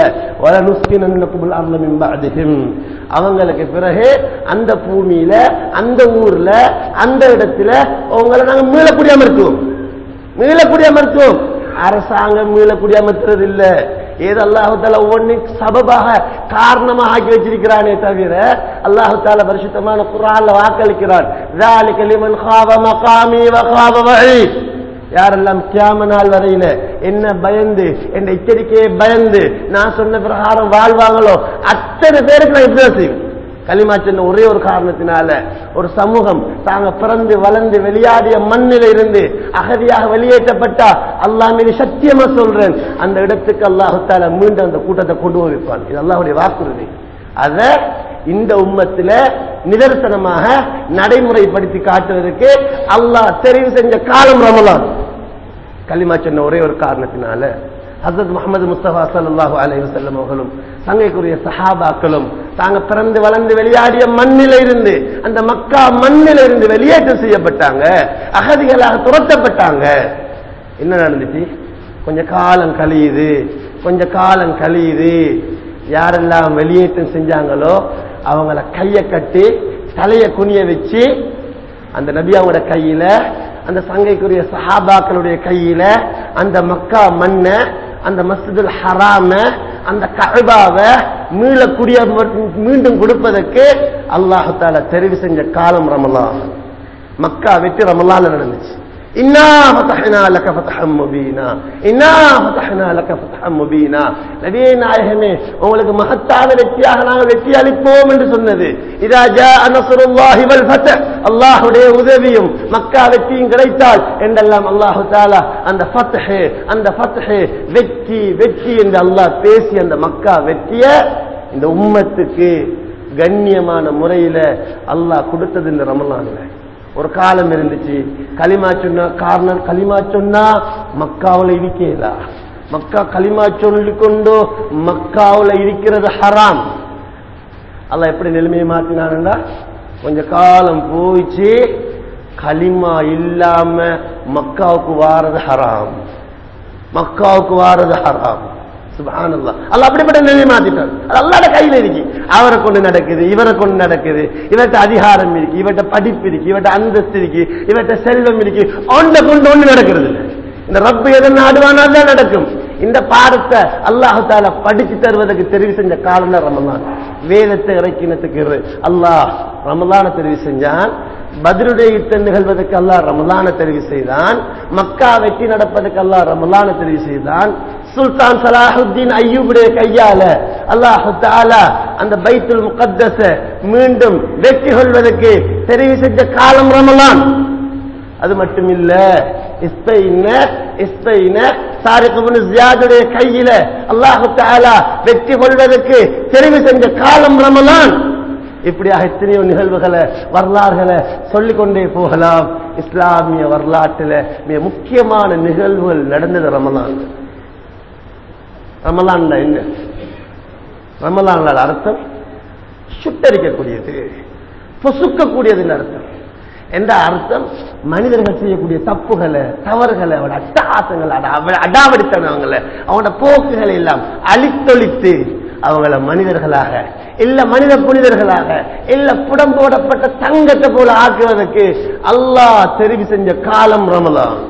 அவங்களுக்கு பிறகு அந்த பூமியில அந்த ஊர்ல அந்த இடத்துல உங்களை நாங்க மீளக்கூடிய அமர்த்துவோம் மீளக்கூடிய அமர்த்துவோம் அரசாங்கம் மீளக்கூடிய அமர்த்துறது இல்ல ஏது அல்லாஹால ஒவ்வொன்னு சபபாக காரணமாக ஆக்கி வச்சிருக்கிறானே தவிர அல்லாஹு தால பரிசுத்தமான குரான்ல வாக்களிக்கிறான் ذَلِكَ لِمَنْ خَافَ مَقَامِي وَخَافَ وَعِيدِ யாரெல்லாம் கியாம நாள் வரையில என்ன பயந்து என் எச்சரிக்கையை பயந்து நான் சொன்ன பிரகாரம் வாழ்வாங்களோ அத்தனை பேருக்கு நான் இப்படி செய்வேன் களிமா சொன்ன ஒரே ஒரு காரணத்தினால ஒரு சமூகம் தாங்க பிறந்து வளர்ந்து வெளியாடிய மண்ணில இருந்து அகதியாக வெளியேற்றப்பட்டா அல்லாஹ் மீது சத்தியமா சொல்றேன் அந்த இடத்துக்கு அல்லாஹால மீண்டும் அந்த கூட்டத்தை கொண்டு போய் வைப்பான் இது அல்லாஹுடைய வாக்குறுதி அத இந்த உம்மத்துல நிதர்சனமாக நடைமுறைப்படுத்தி காட்டுவதற்கு அல்லாஹ் தெரிவு செஞ்ச காலம் ரமலான் களிமா சொன்ன ஒரே ஒரு காரணத்தினால ஹசரத் முகமது முஸ்தபா சல்லாஹு அலைஹி வஸல்லம் அவர்களும் சங்கைக்குரிய சஹாபாக்களும் தாங்க பிறந்து வளர்ந்து வெளியாடிய மண்ணில இருந்து அந்த மக்கா மண்ணில இருந்து வெளியேற்றம் செய்யப்பட்டாங்க அகதிகளாக துரத்தப்பட்டாங்க என்ன நடந்துச்சு கொஞ்ச காலம் கழியுது கொஞ்ச காலம் கழியுது யாரெல்லாம் வெளியேற்றம் செஞ்சாங்களோ அவங்கள கைய கட்டி தலைய குனிய வச்சு அந்த நபியாவோட கையில அந்த சங்கைக்குரிய சஹாபாக்களுடைய கையில அந்த மக்கா மண்ண அந்த மஸ்ஜிதுல் ஹராம அந்த கஅபாவ மீளக்கூடிய மீண்டும் கொடுப்பதற்கு அல்லாஹு தாலா தெரிவு செஞ்ச காலம் ரமலான் மக்கா வெற்றி ரமலான்ல நடந்துச்சு இன்னா ஃபதஹ்னா லக ஃபதஹம் முபீனா இன்னா ஃபதஹ்னா லக ஃபதஹம் முபீனா நபியே நாயகமே உங்களுக்கு மகத்தான வெற்றியாக நாங்கள் வெற்றி அளிப்போம் என்று சொன்னது இதா ஜாஅ நஸ்ருல்லாஹி வல் ஃபத்ஹ் அல்லாஹ்வுடைய உதவியும் மக்கா வெற்றியும் கிடைத்தால் என்றெல்லாம் அல்லாஹு தஆலா அந்த ஃபத்ஹ் அந்த ஃபத்ஹ் வெற்றி வெற்றி என்று அல்லாஹ் பேசி அந்த மக்கா வெற்றியை இந்த உம்மத்துக்கு கண்ணியமான முறையில அல்லாஹ் கொடுத்தது இந்த ரமலான்ல ஒரு காலம் இருந்துச்சு களிமா சொன்னா காரணம் களிமா சொன்னா மக்காவுல இருக்கலா மக்கா களிமா சொல்லிக் கொண்டு மக்காவுல இருக்கிறது ஹராம் அல்லாஹ் எப்படி நிலைமையை மாத்தினான்டா கொஞ்ச காலம் போயிச்சு களிமா இல்லாம மக்காவுக்கு வாரது ஹராம் மக்காவுக்கு வாரது ஹராம் சுபஹானல்லாஹ் அல்லாஹ் அப்படிப்பட்ட நிலையை மாத்திட்டார் அது அல்லாட கையில இருக்கு அவரை கொண்டு நடக்குது இவரை கொண்டு நடக்குது இவர்கிட்ட அதிகாரம் இருக்கு இவர்கிட்ட படிப்பு இருக்கு இவர்கிட்ட அந்தஸ்து இருக்கு இவர்கிட்ட செல்வம் இருக்கு ஒன்றை கொண்டு ஒண்ணு நடக்கிறது இல்லை. இந்த ரப்பு எதை நாடுவானா தான் நடக்கும் இந்த பாடத்தை அல்லாஹு தாலா படிச்சு தருவதற்கு தெரிவு செஞ்ச காலம் தான் ரமலான் வேதத்தை இறக்கினத்துக்கு இரு. அல்லாஹ் ரமலான தெரிவு செஞ்சான் பத்ருடைய யுத்தம் நிகழ்வதற்கு அல்லாஹ் ரமலான தெரிவு செய்தான் மக்கா வெற்றி நடப்பதற்கு அல்லாஹ் ரமலான தெரிவு செய்தான் சுல்தான் சலாஹுத்தீன் ஐயூபுடைய கையால அல்லாஹு தாலா அந்த பைத்துல் முகத்தஸ மீண்டும் வெற்றி கொள்வதற்கு தெரிவு செஞ்ச காலம் ரமலான் அது மட்டும் இல்ல இஸ்பெயின இஸ்பெயின சாரிக்கு ஜியாதுடைய கையில அல்லாஹு தாலா வெற்றி கொள்வதற்கு தெரிவு செஞ்ச காலம் ரமலான் இப்படியாக எத்தனையோ நிகழ்வுகளை வரலாறுகளை சொல்லிக்கொண்டே போகலாம் இஸ்லாமிய வரலாற்றில் மிக முக்கியமான நிகழ்வுகள் நடந்தது ரமலான் ரமலான்ல என்ன ரமலான்ல அர்த்தம் சுட்டரிக்கக்கூடியது பொசுக்கக்கூடியதுன்னு அர்த்தம் என்ற அர்த்தம் மனிதர்கள் செய்யக்கூடிய தப்புகளை தவறுகளை அவட அட்டகாசங்களை அட- அடாவடித்தனங்களை அவனோட போக்குகளை எல்லாம் அழித்தொழித்து அவங்கள மனிதர்களாக இல்ல மனித புனிதர்களாக இல்ல புடம் போடப்பட்ட தங்கத்தை போல ஆக்குவதற்கு அல்லாஹ் தெரிவு செஞ்ச காலம் ரமலான்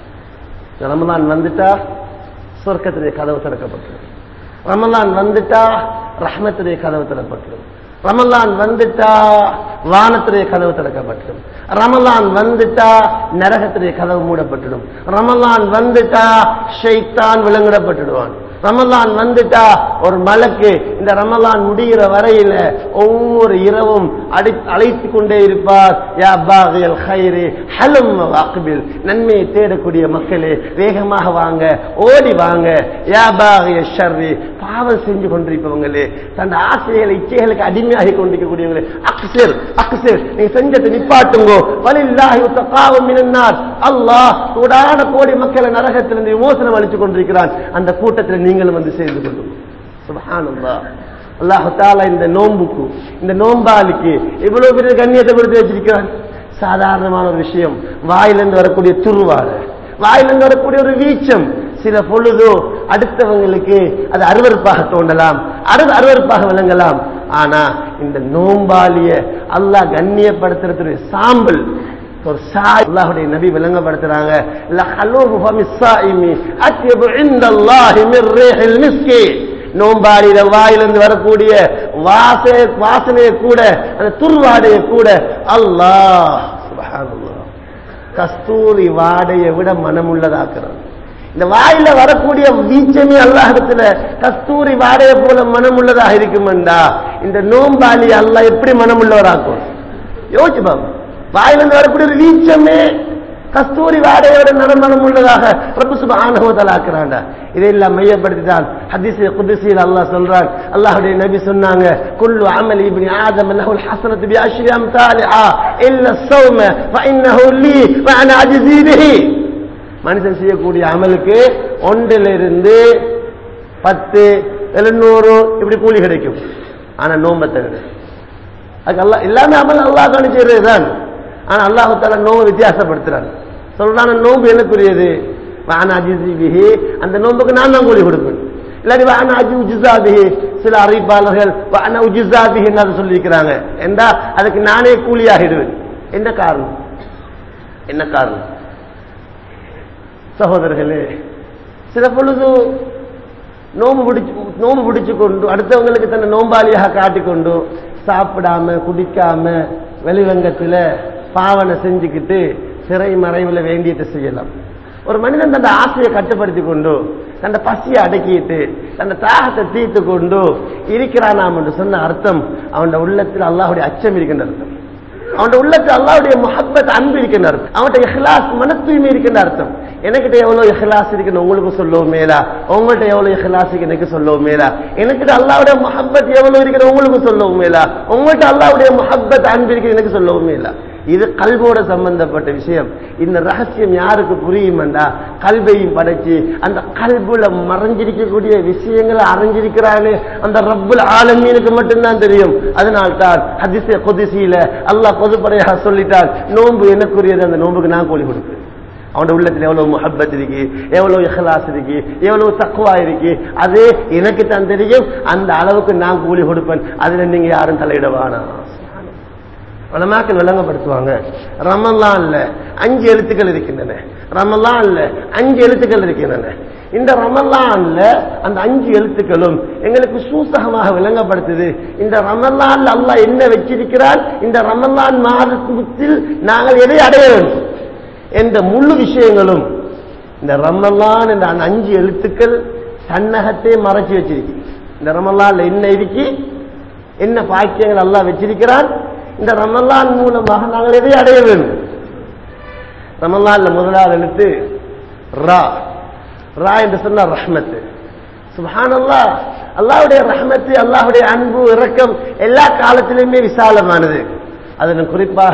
ரமலான் வந்துட்டா சொர்க்கத்துடைய கதவு திறக்கப்பட்டுரும் ரமலான் வந்துட்டா ரஹ்மத்துடைய கதவு திறக்கப்பட்டுரும் ரமலான் வந்துட்டா வானத்துடைய கதவு திறக்கப்பட்டுடும் ரமலான் வந்துட்டா நரகத்துடைய கதவு மூடப்பட்டுடும் ரமலான் வந்துட்டா ஷைத்தான் விலங்கிடப்பட்டுடுவான் ரமலான் வந்துட்டா ஒரு மலக்கு இந்த ரமலான் முடிகிற வரையில ஒவ்வொரு இரவும் அடி அழைத்து கொண்டே இருப்பார் யா பாகியல் ஹைரே ஹலும் வாக்குபில் நன்மையை தேடக்கூடிய மக்களே வேகமாக வாங்க ஓடி வாங்க யா பாகிய ஷர்ரி பாவம் செஞ்சு கொண்டிருப்பவங்களே தன் ஆசைகளை இச்சைகளுக்கு அடிமையாகி கொண்டிருக்கக்கூடியவங்களே அக்சிர் அக்சிர் நீங்க செஞ்சதை நிப்பாட்டுங்கோ வலில்லாஹி தகாவும் மினன்னார் அல்லாஹ் கூடான கோடி மக்களை நரகத்திலிருந்து விமோசனம் அளித்துக் கொண்டிருக்கிறான் அந்த கூட்டத்தில் நீங்களும் வந்து சேர்ந்து கொள்ளும் சுபஹானல்லாஹ் அல்லாஹு தாலா இந்த நோன்புக்கு இந்த நோம்பாளிக்கு இவ்வளவு பெரிய கண்ணியத்தை கொடுத்து வச்சிருக்கிறான் சாதாரணமான ஒரு விஷயம் வாயிலிருந்து வரக்கூடிய துருவாடு வாயிலிருந்து வரக்கூடிய ஒரு வீச்சம் சில பொழுதோ அடுத்தவங்களுக்கு அது அருவருப்பாக தோண்டலாம் அரு அருவருப்பாக விளங்கலாம் ஆனா இந்த நோம்பாளிய அல்லாஹ் கண்ணியப்படுத்துறதுடைய சாம்பல் ஒரு சாய் அல்லாஹ்வுடைய நபி விளங்கப்படுத்துறாங்க லஹலூஹு ஃபமிஸ்ஸாயிமி அத்யபு இன்தல்லாஹி மிர் ரீஹில் மிஸ்கி நோம்பாடியில வாயிலிருந்து வரக்கூடிய வாசனை வாசனையை கூட அந்த துர்வாடையை கூட அல்லாஹ் சுப்ஹானல்லாஹ் கஸ்தூரி வாடையை விட மனமுள்ளதாக்குறான் இந்த வாயில வரக்கூடிய வீச்சமே அல்லாஹிடத்துல கஸ்தூரி வாடையை போல மனமுள்ளதாக இருக்குமெண்டா இந்த நோம்பாளி அல்லாஹ் எப்படி மனமுள்ளவராக்கும் யோசிச்சு பாப்போம் வாயிலிருந்து வரக்கூடிய ஒரு வீச்சமே கஸ்தூரி வாடையோட நறுமணம் உள்ளதாக பிரபு சுபானுவதலாக்குறாண்டா இதையெல்லாம் மையப்படுத்திதான் ஹதீஸ் குதிசியில் அல்லாஹ் சொல்றான் அல்லாஹுடைய நபி சொன்னாங்க குல்லு அமல் இப்னி ஆதம் லஹுல் ஹஸனத்து பி அஷ்ரி அம்சாலிஹா இல்ல ஸௌம ஃபஇன்னஹு லீ வ அனா அஜ்ஸி பிஹி மனுஷன் செய்யக்கூடிய அமலுக்கு ஒன்றிலிருந்து பத்து எழுநூறு இப்படி கூலி கிடைக்கும் ஆனா நோம்பை தவிர அதுக்கு அல்லா எல்லாமே அமல் அல்லாஹ் தான் செய்யறது தான் ஆனா அல்லாஹு தாலா நோம்பு வித்தியாசப்படுத்துறான் சொல்றான நோம்பு எனக்குரியது வான அஜிசி பிஹி அந்த நோம்புக்கு நான் தான் கூலி கொடுப்பேன் இல்லாட்டி வான அஜி உஜிசா பிஹி சில அறிவிப்பாளர்கள் வான உஜிசா பிஹின்னு அதை சொல்லியிருக்கிறாங்க என்றா அதுக்கு நானே கூலியாகிடுவேன் என்ன காரணம் என்ன காரணம் சகோதரர்களே சில பொழுது நோம்பு பிடிச்சு நோம்பு பிடிச்சு கொண்டு அடுத்தவங்களுக்கு தன்னை நோம்பாளியாக காட்டிக்கொண்டு சாப்பிடாம குடிக்காம வெளிரங்கத்துல பாவனை செஞ்சுக்கிட்டு சிறை மறைவுல வேண்டியதை செய்யலாம் ஒரு மனிதன் தன் ஆசையை கட்டுப்படுத்தி கொண்டு தன் பசியை அடக்கிட்டு தன் தாகத்தை தீர்த்து கொண்டு இருக்கிறானாம் என்று சொன்ன அர்த்தம் அவன் உள்ளத்தில் அல்லாஹுடைய அச்சம் இருக்கின்ற அர்த்தம் அவன் உள்ளத்தில் அல்லாவுடைய முகப்பத் அன்பு இருக்கின்ற அர்த்தம் அவன்கிட்ட இஹ்லாஸ் மன தூய்மை இருக்கின்ற அர்த்தம் எனக்கிட்ட எவ்வளவு இஹ்லாஸ் இருக்குன்னு உங்களுக்கு சொல்லவும் மேலா உங்கள்கிட்ட எவ்வளவு இஹ்லாஸ் இருக்கு எனக்கு சொல்லவும் மேலா எனக்கிட்ட அல்லாவுடைய முகப்பத் எவ்வளவு இருக்குது உங்களுக்கு சொல்லவும் மேலா உங்கள்கிட்ட அல்லாவுடைய முகப்பத் அன்பு இருக்குது எனக்கு சொல்லவும் மேலா இது கல்வோட சம்பந்தப்பட்ட விஷயம் இந்த ரகசியம் யாருக்கு புரியுமெண்டா கல்வையும் படைச்சு அந்த கல்புல மறைஞ்சிருக்கக்கூடிய விஷயங்களை அறிஞ்சிருக்கிறானே அந்த ரப்புல் ஆலமீனுக்கு மட்டும்தான் தெரியும் அதனால்தான் ஹதிச கொதிசியில அல்லாஹ் பொதுப்படையாக சொல்லிட்டான் நோன்பு எனக்குரியது அந்த நோன்புக்கு நான் கூலி கொடுப்பேன் அவனோட உள்ளத்துல எவ்வளவு முஹப்பத் இருக்கு எவ்வளவு இஹ்லாஸ் இருக்கு எவ்வளவு தக்குவா இருக்கு அது எனக்கு தான் தெரியும் அந்த அளவுக்கு நான் கூலி கொடுப்பேன் அதுல நீங்க யாரும் தலையிடவானா உலமாக்கள் விளங்கப்படுத்துவாங்க ரமலான்ல அஞ்சு எழுத்துக்கள் இருக்கின்றன ரமலான்ல அஞ்சு எழுத்துக்கள் இருக்கின்றன இந்த ரமலான்ல அந்த அஞ்சு எழுத்துக்களும் எங்களுக்கு சூசகமாக விளங்கப்படுத்துது இந்த ரமலான்ல அல்லாஹ் என்ன வச்சிருக்கிறார் இந்த ரமலான் மாதத்தில் நாங்கள் எதை அடைய வேண்டும் என்ற முழு விஷயங்களும் இந்த ரமலான் என்ற அந்த அஞ்சு எழுத்துக்கள் தன்னகத்தை மறைச்சு வச்சிருக்கு இந்த ரமலான்ல என்ன இருக்கு என்ன பாக்கியங்கள் அல்லாஹ் வச்சிருக்கிறான் இந்த ரமலான் மூலமாக நாங்கள் எதை அடைய வேண்டும் ரமலான்ல முதலாவது எழுத்து ரா ரா என்று சொன்ன ரஹ்மத்து சுபஹானல்லா அல்லாஹ்வுடைய ரஹ்மத்து அல்லாஹ்வுடைய அன்பு இரக்கம் எல்லா காலத்திலுமே விசாலமானது அதில் குறிப்பாக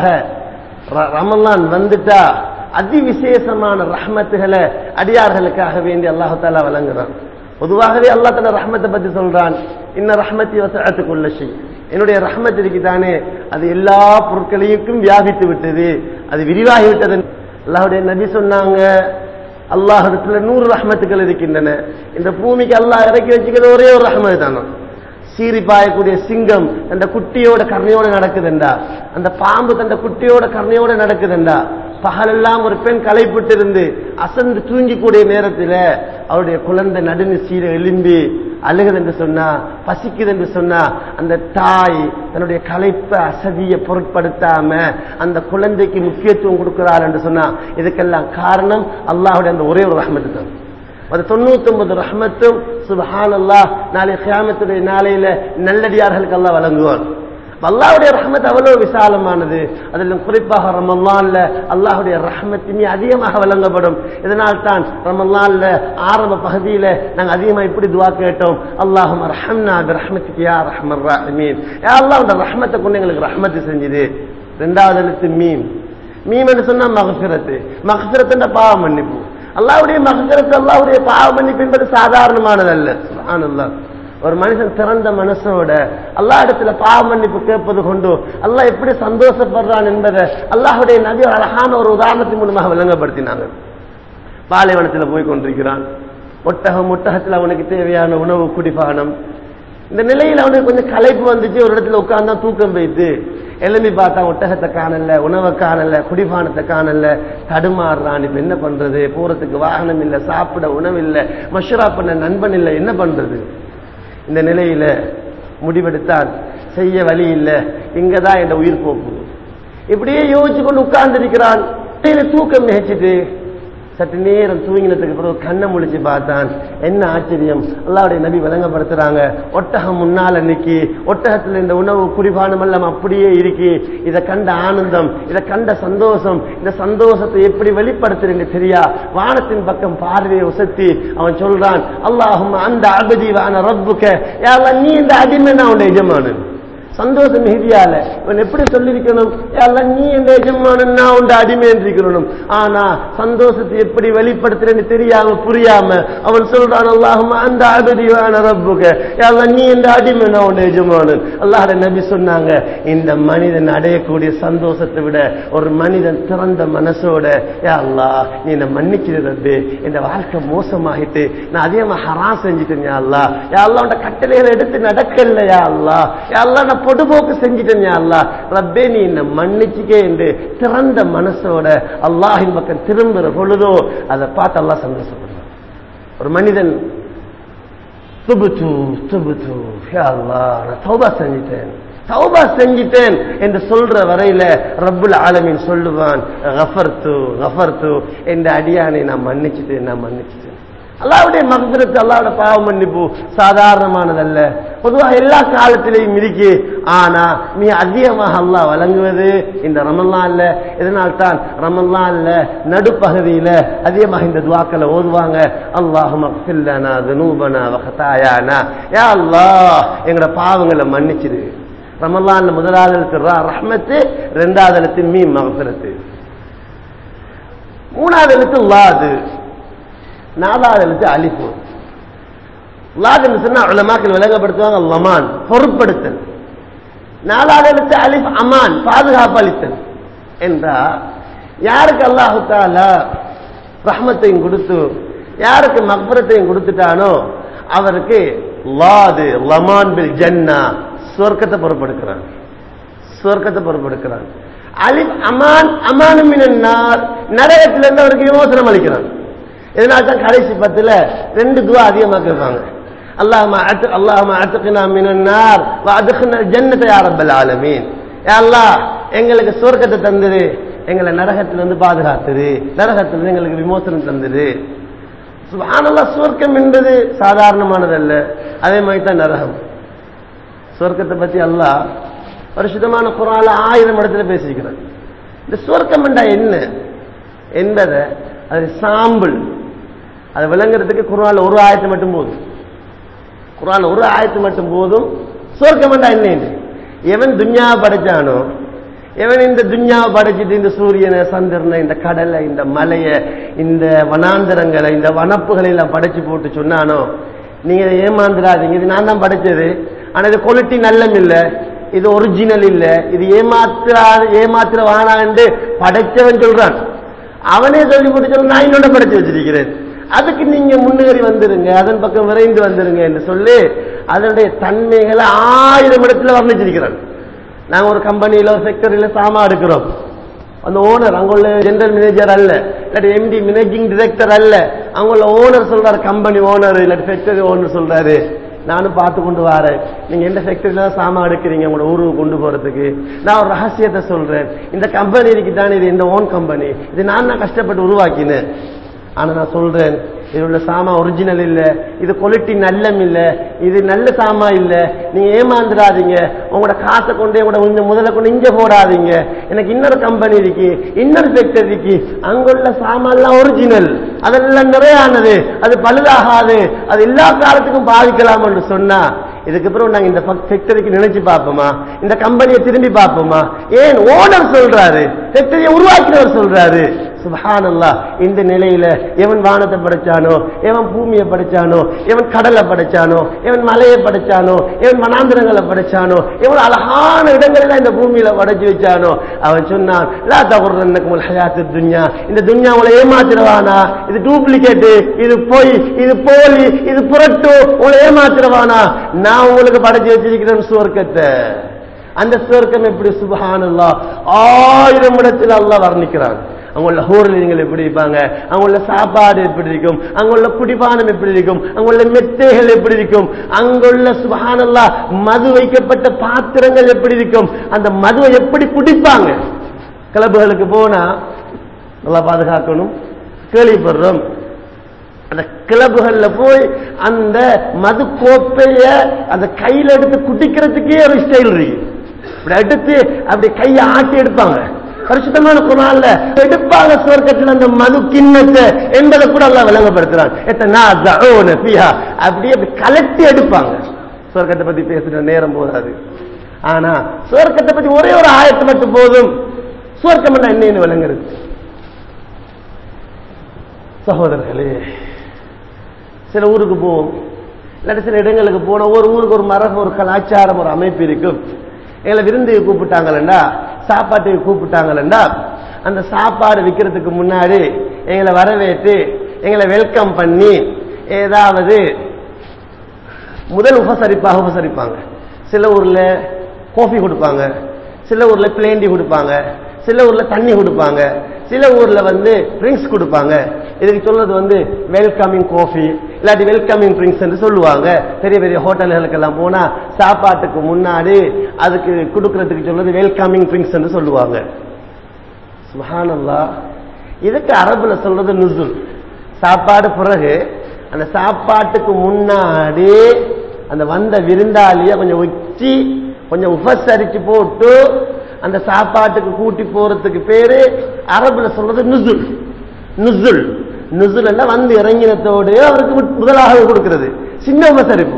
ர- ரமலான் வந்துட்டா அதி விசேஷமான ரஹ்மத்துகளை அடியார்களுக்காக வேண்டி அல்லாஹு தாலா வழங்குறான் பொதுவாகவே அல்லாஹ் தன ரஹ்மத்தை பத்தி சொல்றான் இன்ன ரஹ்மத்தி வசத்துக்குள்ள செய் என்னுடைய ரஹ்மத் இருக்குதானே அது எல்லா பொருட்களையும் வியாபித்து விட்டது அது விரிவாகி விட்டது அல்லாஹ்வுடைய நபி சொன்னாங்க அல்லாஹிடத்துல நூறு ரஹ்மத்துகள் இருக்கின்றன இந்த பூமிக்கு அல்லாஹ் இறக்கி வச்சுக்கிறது ஒரே ஒரு ரஹ்மத் தானே சீறி பாயக்கூடிய சிங்கம் தந்த குட்டியோட கருணையோட நடக்குதுண்டா அந்த பாம்பு தந்த குட்டியோட கருணையோட நடக்குதுண்டா பகலெல்லாம் ஒரு பெண் களைப்பட்டு இருந்து அசந்து தூங்கிக்கூடிய நேரத்தில் அவருடைய குழந்தை நடுநு சீர எலும்பி அழுகுது என்று சொன்னா பசிக்குது என்று சொன்னா அந்த தாய் தன்னுடைய களைப்பை அசதியை பொருட்படுத்தாம அந்த குழந்தைக்கு முக்கியத்துவம் கொடுக்கிறார் என்று சொன்னா இதுக்கெல்லாம் காரணம் அல்லாஹுடைய அந்த ஒரே ஒரு ரஹ்மத்து தான் அது தொண்ணூத்தி ஒன்பது ரஹ்மத்தும் சுபஹான் அல்லாஹ் நாளை கியாமத்துடைய நாளையில நல்லடியார்களுக்கு அல்லாஹ் வழங்குவான் அல்லாஹ்வுடைய ரஹ்மத் அவ்வளவு விசாலமானது அதிலும் குறிப்பாக ரமல்லான்ல அல்லாஹ்வுடைய ரஹ்மத் இனி அதிகமாக வழங்கப்படும் இதனால் தான் ரமல்லான்ல ஆரம்ப பகுதியில நாங்க அதிகமா இப்படி துவா கேட்டோம் அல்லாஹும் ரஹம்னா ரஹ்மத்துக்கு யா ரஹ்மர் ரஹீம் யா அல்லாஹ் உடைய ரஹ்மத்தை கொண்டு எங்களுக்கு ரஹ்மத்து செஞ்சது ரெண்டாவது எழுத்து மீம் மீம் என்று சொன்னா மகசிரத்து மகசிரத்துன்ற பாவ மன்னிப்பு அல்லாவுடைய மகசிரத்து அல்லாவுடைய பாவ மன்னிப்பு என்பது சாதாரணமானதல்ல சுப்ஹானல்லாஹ் ஒரு மனுஷன் திறந்த மனசோட அல்லா இடத்துல பாவ மன்னிப்பு கேட்பது கொண்டு அல்லாஹ் எப்படி சந்தோஷப்படுறான் என்பதை அல்லாஹுடைய நபி ஒரு அழகான ஒரு உதாரணத்தின் மூலமாக விளங்கப்படுத்தினாங்க பாலைவனத்தில் போய் கொண்டிருக்கிறான் ஒட்டகம் ஒட்டகத்தில் அவனுக்கு தேவையான உணவு குடிபானம் இந்த நிலையில் அவனுக்கு கொஞ்சம் களைப்பு வந்துச்சு ஒரு இடத்துல உட்கார்ந்தா தூக்கம் போயிட்டு எழும்பி பார்த்தா ஒட்டகத்தை காணல உணவை காணல குடிபானத்தை காணல தடுமாறுறான் இப்ப என்ன பண்றது போறதுக்கு வாகனம் இல்லை சாப்பிட உணவு இல்லை மஷூரா பண்ண நண்பன் இல்லை என்ன பண்றது இந்த நிலையில முடிவெடுத்தான் செய்ய வழி இல்லை இங்கதான் என் உயிர் போக்குது இப்படியே யோசிச்சு கொண்டு உட்கார்ந்து இருக்கிறான் தூக்கம் நிகழ்ச்சிட்டு சற்று நேரம் தூங்கினதுக்கு பிறகு கண்ணை முழிச்சு பார்த்தான் என்ன ஆச்சரியம் அல்லாவுடைய நபி விளங்கப்படுத்துறாங்க ஒட்டகம் முன்னால நிக்கி ஒட்டகத்துல இந்த உணவு குடிபானம் எல்லாம் அப்படியே இருக்கு இதை கண்ட ஆனந்தம் இதை கண்ட சந்தோஷம் இந்த சந்தோஷத்தை எப்படி வெளிப்படுத்துறீங்க தெரியா வானத்தின் பக்கம் பார்வையை உசத்தி அவன் சொல்றான் அல்லாஹும் அந்த அபதி வான ரப்புக்க யாரெல்லாம் நீ இந்த அடிமை நான் உன்னை எஜமானன் சந்தோஷம் மிகுதியால இவன் எப்படி சொல்லிருக்கணும் எல்லாம் நீ என்ற எஜமானன் நான் உண்ட அடிமை என்றிருக்கணும் ஆனா சந்தோஷத்தை எப்படி வெளிப்படுத்துறேன்னு தெரியாம புரியாம அவன் சொல்றான் அல்லாஹும் அந்த அபதிவான ரப்புக எல்லாம் நீ என்ற அடிமை நான் உண்ட எஜமானன் அல்லாஹ் நபி சொன்னாங்க இந்த மனிதன் அடையக்கூடிய சந்தோஷத்தை விட ஒரு மனிதன் திறந்த மனசோட யா அல்லாஹ் நீ என்ன மன்னிக்கிறது ரப்பே இந்த வாழ்க்கை மோசமாகிட்டு நான் அதிகமா ஹராம் செஞ்சுட்டேன் யா அல்லாஹ் யா அல்லாஹ் உன்ட கட்டளைகளை எடுத்து நடக்கல யா அல்லாஹ் யா அல்லாஹ் நான் பொடுபோக்கு செஞ்சுட்டேன் யா அல்லாஹ் ரப்பே நீ என்ன மன்னிச்சுக்கே என்று திறந்த மனசோட அல்லாஹின் பக்கம் திரும்புற பொழுதோ அதை பார்த்து அல்லாஹ் சந்தோஷப்படுறான் ஒரு மனிதன் துபுத்து துபுத்து யா அல்லாஹ் நான் தௌபா செஞ்சிட்டேன் தௌபா செஞ்சிட்டேன் என்று சொல்ற வரையில ரப்புல் ஆலமீன் சொல்லுவான் கஃபர்து கஃபர்து என்ற அடியானை நான் மன்னிச்சிட்டேன் நான் மன்னிச்சிட்டேன் அல்லாவுடைய மகத்திரத்து அல்லாவோட பாவ மன்னிப்பு சாதாரணமானதல்ல பொதுவாக எல்லா காலத்திலையும் இருக்கு ஆனா நீ அதிகமாக அல்லாஹ் வழங்குவது இந்த ரமல்லான்ல இதனால் தான் ரமல்லான்ல நடுப்பகுதியில அதிகமாக இந்த துவாக்களை ஓதுவாங்க அல்லாஹு மக்ஃபில்லனா துனூபனா வகதாயானா யா அல்லாஹ் எங்கட பாவங்களை மன்னிச்சிடு ரமல்லான்ல முதலாவது எழுத்து ரா ரஹ்மத்து ரெண்டாவது எழுத்து மீ மகஃபிரத்து மூணாவது எழுத்து லாது நாலாவது எழுத்து அலிஃபு லாதுன்னு சொன்னா உலமாக்கள் விளங்கப்படுத்துவாங்க லமான் பொருட்படுத்தல் நாலாவது எழுத்து அலிஃப் அமான் பாதுகாப்பு அளித்தல் என்றா யாருக்கு அல்லாஹு தாலா ரஹ்மத்தையும் கொடுத்து யாருக்கு மக்பரத்தையும் கொடுத்துட்டானோ அவருக்கு லாது லமான் பில் ஜன்னா சொர்க்கத்தை பொறுப்படுக்கிறான் சொர்க்கத்தை பொறுப்படுக்கிறான் அலிப் அமான் அமானுமினார் நரகத்திலிருந்து அவருக்கு விமோசனம் அளிக்கிறான் இதனால தான் கடைசி பத்துல ரெண்டு துவா அதிகமாக கேட்பாங்க அல்லாஹ் அல்லாஹ் அத்துக்கினா மினன்னார் அதுக்குன ஜன்னத்தை யாரப்பல் ஆலமீன் அல்லாஹ் எங்களுக்கு சொர்க்கத்தை தந்தது எங்களை நரகத்திலிருந்து பாதுகாத்தது நரகத்திலிருந்து எங்களுக்கு விமோசனம் தந்தது சுபானல்லா சொர்க்கம் என்பது சாதாரணமானதல்ல அதே மாதிரி தான் நரகம் சொர்க்கத்தை பத்தி அல்லாஹ் பரிசுத்தமான குரால ஆயிரம் இடத்துல பேசியிருக்கிறான் இந்த சொர்க்கம் என்றா என்ன என்பதை அது சாம்பிள் அதை விளங்குறதுக்கு குரான் ஒரு ஆயத்து மட்டும் போதும் குரான் ஒரு ஆயத்து மட்டும் போதும் சொர்க்கம் என்றா என்ன எவன் துன்யாவை படைச்சானோ எவன் இந்த துன்யாவை படைச்சிட்டு இந்த சூரியனை சந்திரனை இந்த கடலை இந்த மலையை இந்த வனாந்தரங்களை இந்த வனப்புகளை எல்லாம் படைச்சு போட்டு சொன்னானோ நீங்க ஏமாந்துடாதீங்க இது நான் தான் படைச்சது ஆனா இது குவாலிட்டி நல்லம் இல்ல இது ஒரிஜினல் இல்ல இது ஏமாத்திரா ஏமாத்திர வானான்னு படைச்சவன் சொல்றான் அவனே சொல்லி போட்டு சொல்ல நான் இன்னொன்று படைச்சு வச்சிருக்கிறேன் அதுக்கு நீங்க முன்னேறி வந்துருங்க அதன் பக்கம் விரைந்து வந்துருங்க என்று சொல்லி அதனுடைய தன்மைகளை ஆயிரம் இடத்துல வர்ணிச்சிருக்கிறான் நாங்க ஒரு கம்பெனியில ஒரு செக்டரியில சாமா எடுக்கிறோம் அந்த ஓனர் அங்குள்ள ஜெனரல் மேனேஜர் அல்ல இல்லாட்டி எம்டி மேனேஜிங் டிரெக்டர் அல்ல அங்குள்ள ஓனர் சொல்றாரு கம்பெனி ஓனர் இல்லாட்டி ஃபேக்டரி ஓனர் சொல்றாரு நானும் பார்த்து கொண்டு வரேன் நீங்க எந்த ஃபேக்டரியில தான் சாமான் எடுக்கிறீங்க உங்களோட ஊருக்கு கொண்டு போறதுக்கு நான் ஒரு ரகசியத்தை சொல்றேன் இந்த கம்பெனி இருக்கு தானே இது இந்த ஓன் கம்பெனி இது நான் தான் கஷ்டப்பட்டு உருவாக்கினேன் ஆனா நான் சொல்றேன் இது உள்ள சாமா ஒரிஜினல் இல்ல இது குவாலிட்டி நல்லம் இல்ல இது நல்ல சாமா இல்ல நீங்க ஏமாந்துடாதீங்க உங்களோட காசை கொண்டு உங்களோட இந்த முதல்ல கொண்டு இங்க போடாதீங்க எனக்கு இன்னொரு கம்பெனி இருக்கு இன்னொரு ஃபேக்டரி இருக்கு அங்குள்ள சாமான்லாம் ஒரிஜினல் அதெல்லாம் நிறையானது அது பழுதாகாது அது எல்லா காலத்துக்கும் பாதிக்கலாம் என்று சொன்னா இதுக்கப்புறம் நாங்க இந்த ஃபேக்டரிக்கு நினைச்சு பார்ப்போமா இந்த கம்பெனியை திரும்பி பார்ப்போமா ஏன் ஓனர் சொல்றாரு ஃபேக்டரியை உருவாக்கினவர் சொல்றாரு சுபஹானல்லா இந்த நிலையில எவன் வானத்தை படைச்சானோ எவன் பூமியை படைச்சானோ எவன் கடலை படைச்சானோ எவன் மலையை படைச்சானோ எவன் வனாந்திரங்களை படைச்சானோ எவன் அழகான இடங்கள்ல இந்த பூமியில படைச்சு வச்சானோ அவன் சொன்னான் லா தகுர்ரன்னக்கும் ஹயாத்து துன்யா இந்த துன்யா உங்களை ஏமாத்திரவானா இது டூப்ளிகேட் இது பொய் இது போலி இது புரட்டு உங்களை ஏமாத்திரவானா நான் உங்களுக்கு படைச்சு வச்சிருக்கிறேன் சுவர்க்கத்தை அந்த சுவர்க்கம் எப்படி சுபஹானல்லா ஆயிரம் இடத்தில் அல்லாஹ் வர்ணிக்கிறான் அங்குள்ள ஹோரலிங்கள் எப்படி இருப்பாங்க அங்குள்ள சாப்பாடு எப்படி இருக்கும் அங்குள்ள குடிபானம் எப்படி இருக்கும் அங்குள்ள மெத்தைகள் எப்படி இருக்கும் அங்குள்ள சுபஹானல்லா மது வைக்கப்பட்ட பாத்திரங்கள் எப்படி இருக்கும் அந்த மதுவை எப்படி குடிப்பாங்க கிளப்புகளுக்கு போனா நல்லா பாதுகாக்கணும் கேள்விப்படுறோம் அந்த கிளப்புகள்ல போய் அந்த மது கோப்பைய அந்த கையில எடுத்து குடிக்கிறதுக்கே ஒரு ஸ்டைல் இருக்கு இப்படி எடுத்து அப்படி கையை ஆட்டி எடுப்பாங்க பரிசுத்தமான குரான்ல எடுப்பாங்க சுவர்க்கத்தில் அந்த மது கிண்ணத்தை என்பதை கூட எல்லாம் விளங்கப்படுத்துறான் அப்படியே அப்படி கலட்டி எடுப்பாங்க சுவர்க்கத்தை பத்தி பேசுற நேரம் போதாது ஆனா சுவர்க்கத்தை பத்தி ஒரே ஒரு ஆயத்து மட்டும் போதும் சுவர்க்கம் என்னன்னு விளங்குறது சகோதரர்களே சில ஊருக்கு போவோம் இல்லாட்டி சில இடங்களுக்கு போன ஒரு ஊருக்கு ஒரு மரபு ஒரு கலாச்சாரம் ஒரு அமைப்பு இருக்கும் எங்களை விருந்துக்கு கூப்பிட்டாங்களா சாப்பாட்டுக்கு கூப்பிட்டாங்களா அந்த சாப்பாடு விற்கிறதுக்கு முன்னாடி எங்களை வரவேற்று எங்களை வெல்கம் பண்ணி ஏதாவது முதல் உபசரிப்பாக உபசரிப்பாங்க சில ஊர்ல காஃபி கொடுப்பாங்க சில ஊர்ல பிளேண்டி கொடுப்பாங்க சில ஊர்ல தண்ணி கொடுப்பாங்க சில ஊர்ல வந்து ட்ரிங்க்ஸ் கொடுப்பாங்க இதுக்கு சொல்றது வந்து வெல்கமிங் காஃபி இல்லாட்டி வெல்கமிங் ட்ரிங்க்ஸ் என்று சொல்லுவாங்க பெரிய பெரிய ஹோட்டல்களுக்கெல்லாம் போனா சாப்பாட்டுக்கு முன்னாடி அதுக்கு கொடுக்கறதுக்கு சொல்றது வெல்கமிங் ட்ரிங்க்ஸ் என்று சொல்லுவாங்க சுபஹானல்லா இதுக்கு அரபுல சொல்றது நுசுல் சாப்பாடு பிறகு அந்த சாப்பாட்டுக்கு முன்னாடி அந்த வந்த விருந்தாளிய கொஞ்சம் வச்சு கொஞ்சம் உபசரிச்சு போட்டு அந்த சாப்பாட்டுக்கு கூட்டி போறதுக்கு பேரு அரபுல சொல்றது நுசுல் நுசுல் நுசுல் எல்லாம் வந்து இறங்கினத்தோடு அவருக்கு மு- முதலாக கொடுக்கிறது சின்ன உபசரிப்பு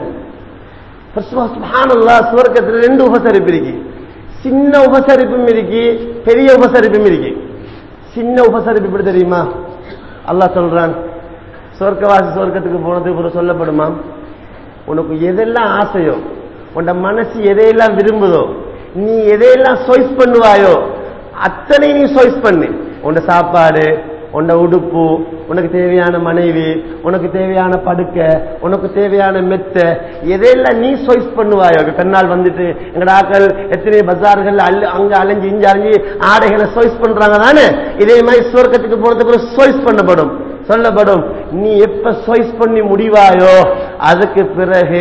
சுபஹானல்லா சுவர்க்கத்துல ரெண்டு உபசரிப்பு இருக்கு சின்ன உபசரிப்பும் இருக்கு பெரிய உபசரிப்பும் இருக்கு சின்ன உபசரிப்பு எப்படி தெரியுமா அல்லாஹ் சொல்றான் சொர்க்கவாசி சொர்க்கத்துக்கு போனதுக்கு அப்புறம் சொல்லப்படுமா உனக்கு எதெல்லாம் ஆசையோ உன் மனசு எதையெல்லாம் விரும்புதோ நீ எதையெல்லாம் சாய்ஸ் பண்ணுவாயோ அத்தனை நீ சாய்ஸ் பண்ணு உன் சாப்பாடு உன் உடுப்பு உனக்கு தேவையான மனைவி உனக்கு தேவையான படுக்கை உனக்கு தேவையான மெத்த எதையெல்லாம் நீ சாய்ஸ் பண்ணுவாயோ இப்ப பெண்ணால் வந்துட்டு எங்கட ஆக்கள் எத்தனை பஜார்கள் அல்ல அங்க அலைஞ்சு இஞ்சு அலைஞ்சு ஆடைகளை சாய்ஸ் பண்றாங்க தானே இதே மாதிரி சுவர்க்கத்துக்கு போனதுக்கு சாய்ஸ் பண்ணப்படும் சொல்லப்படும் நீ எப்ப சாய்ஸ் பண்ணி முடிவாயோ அதுக்கு பிறகு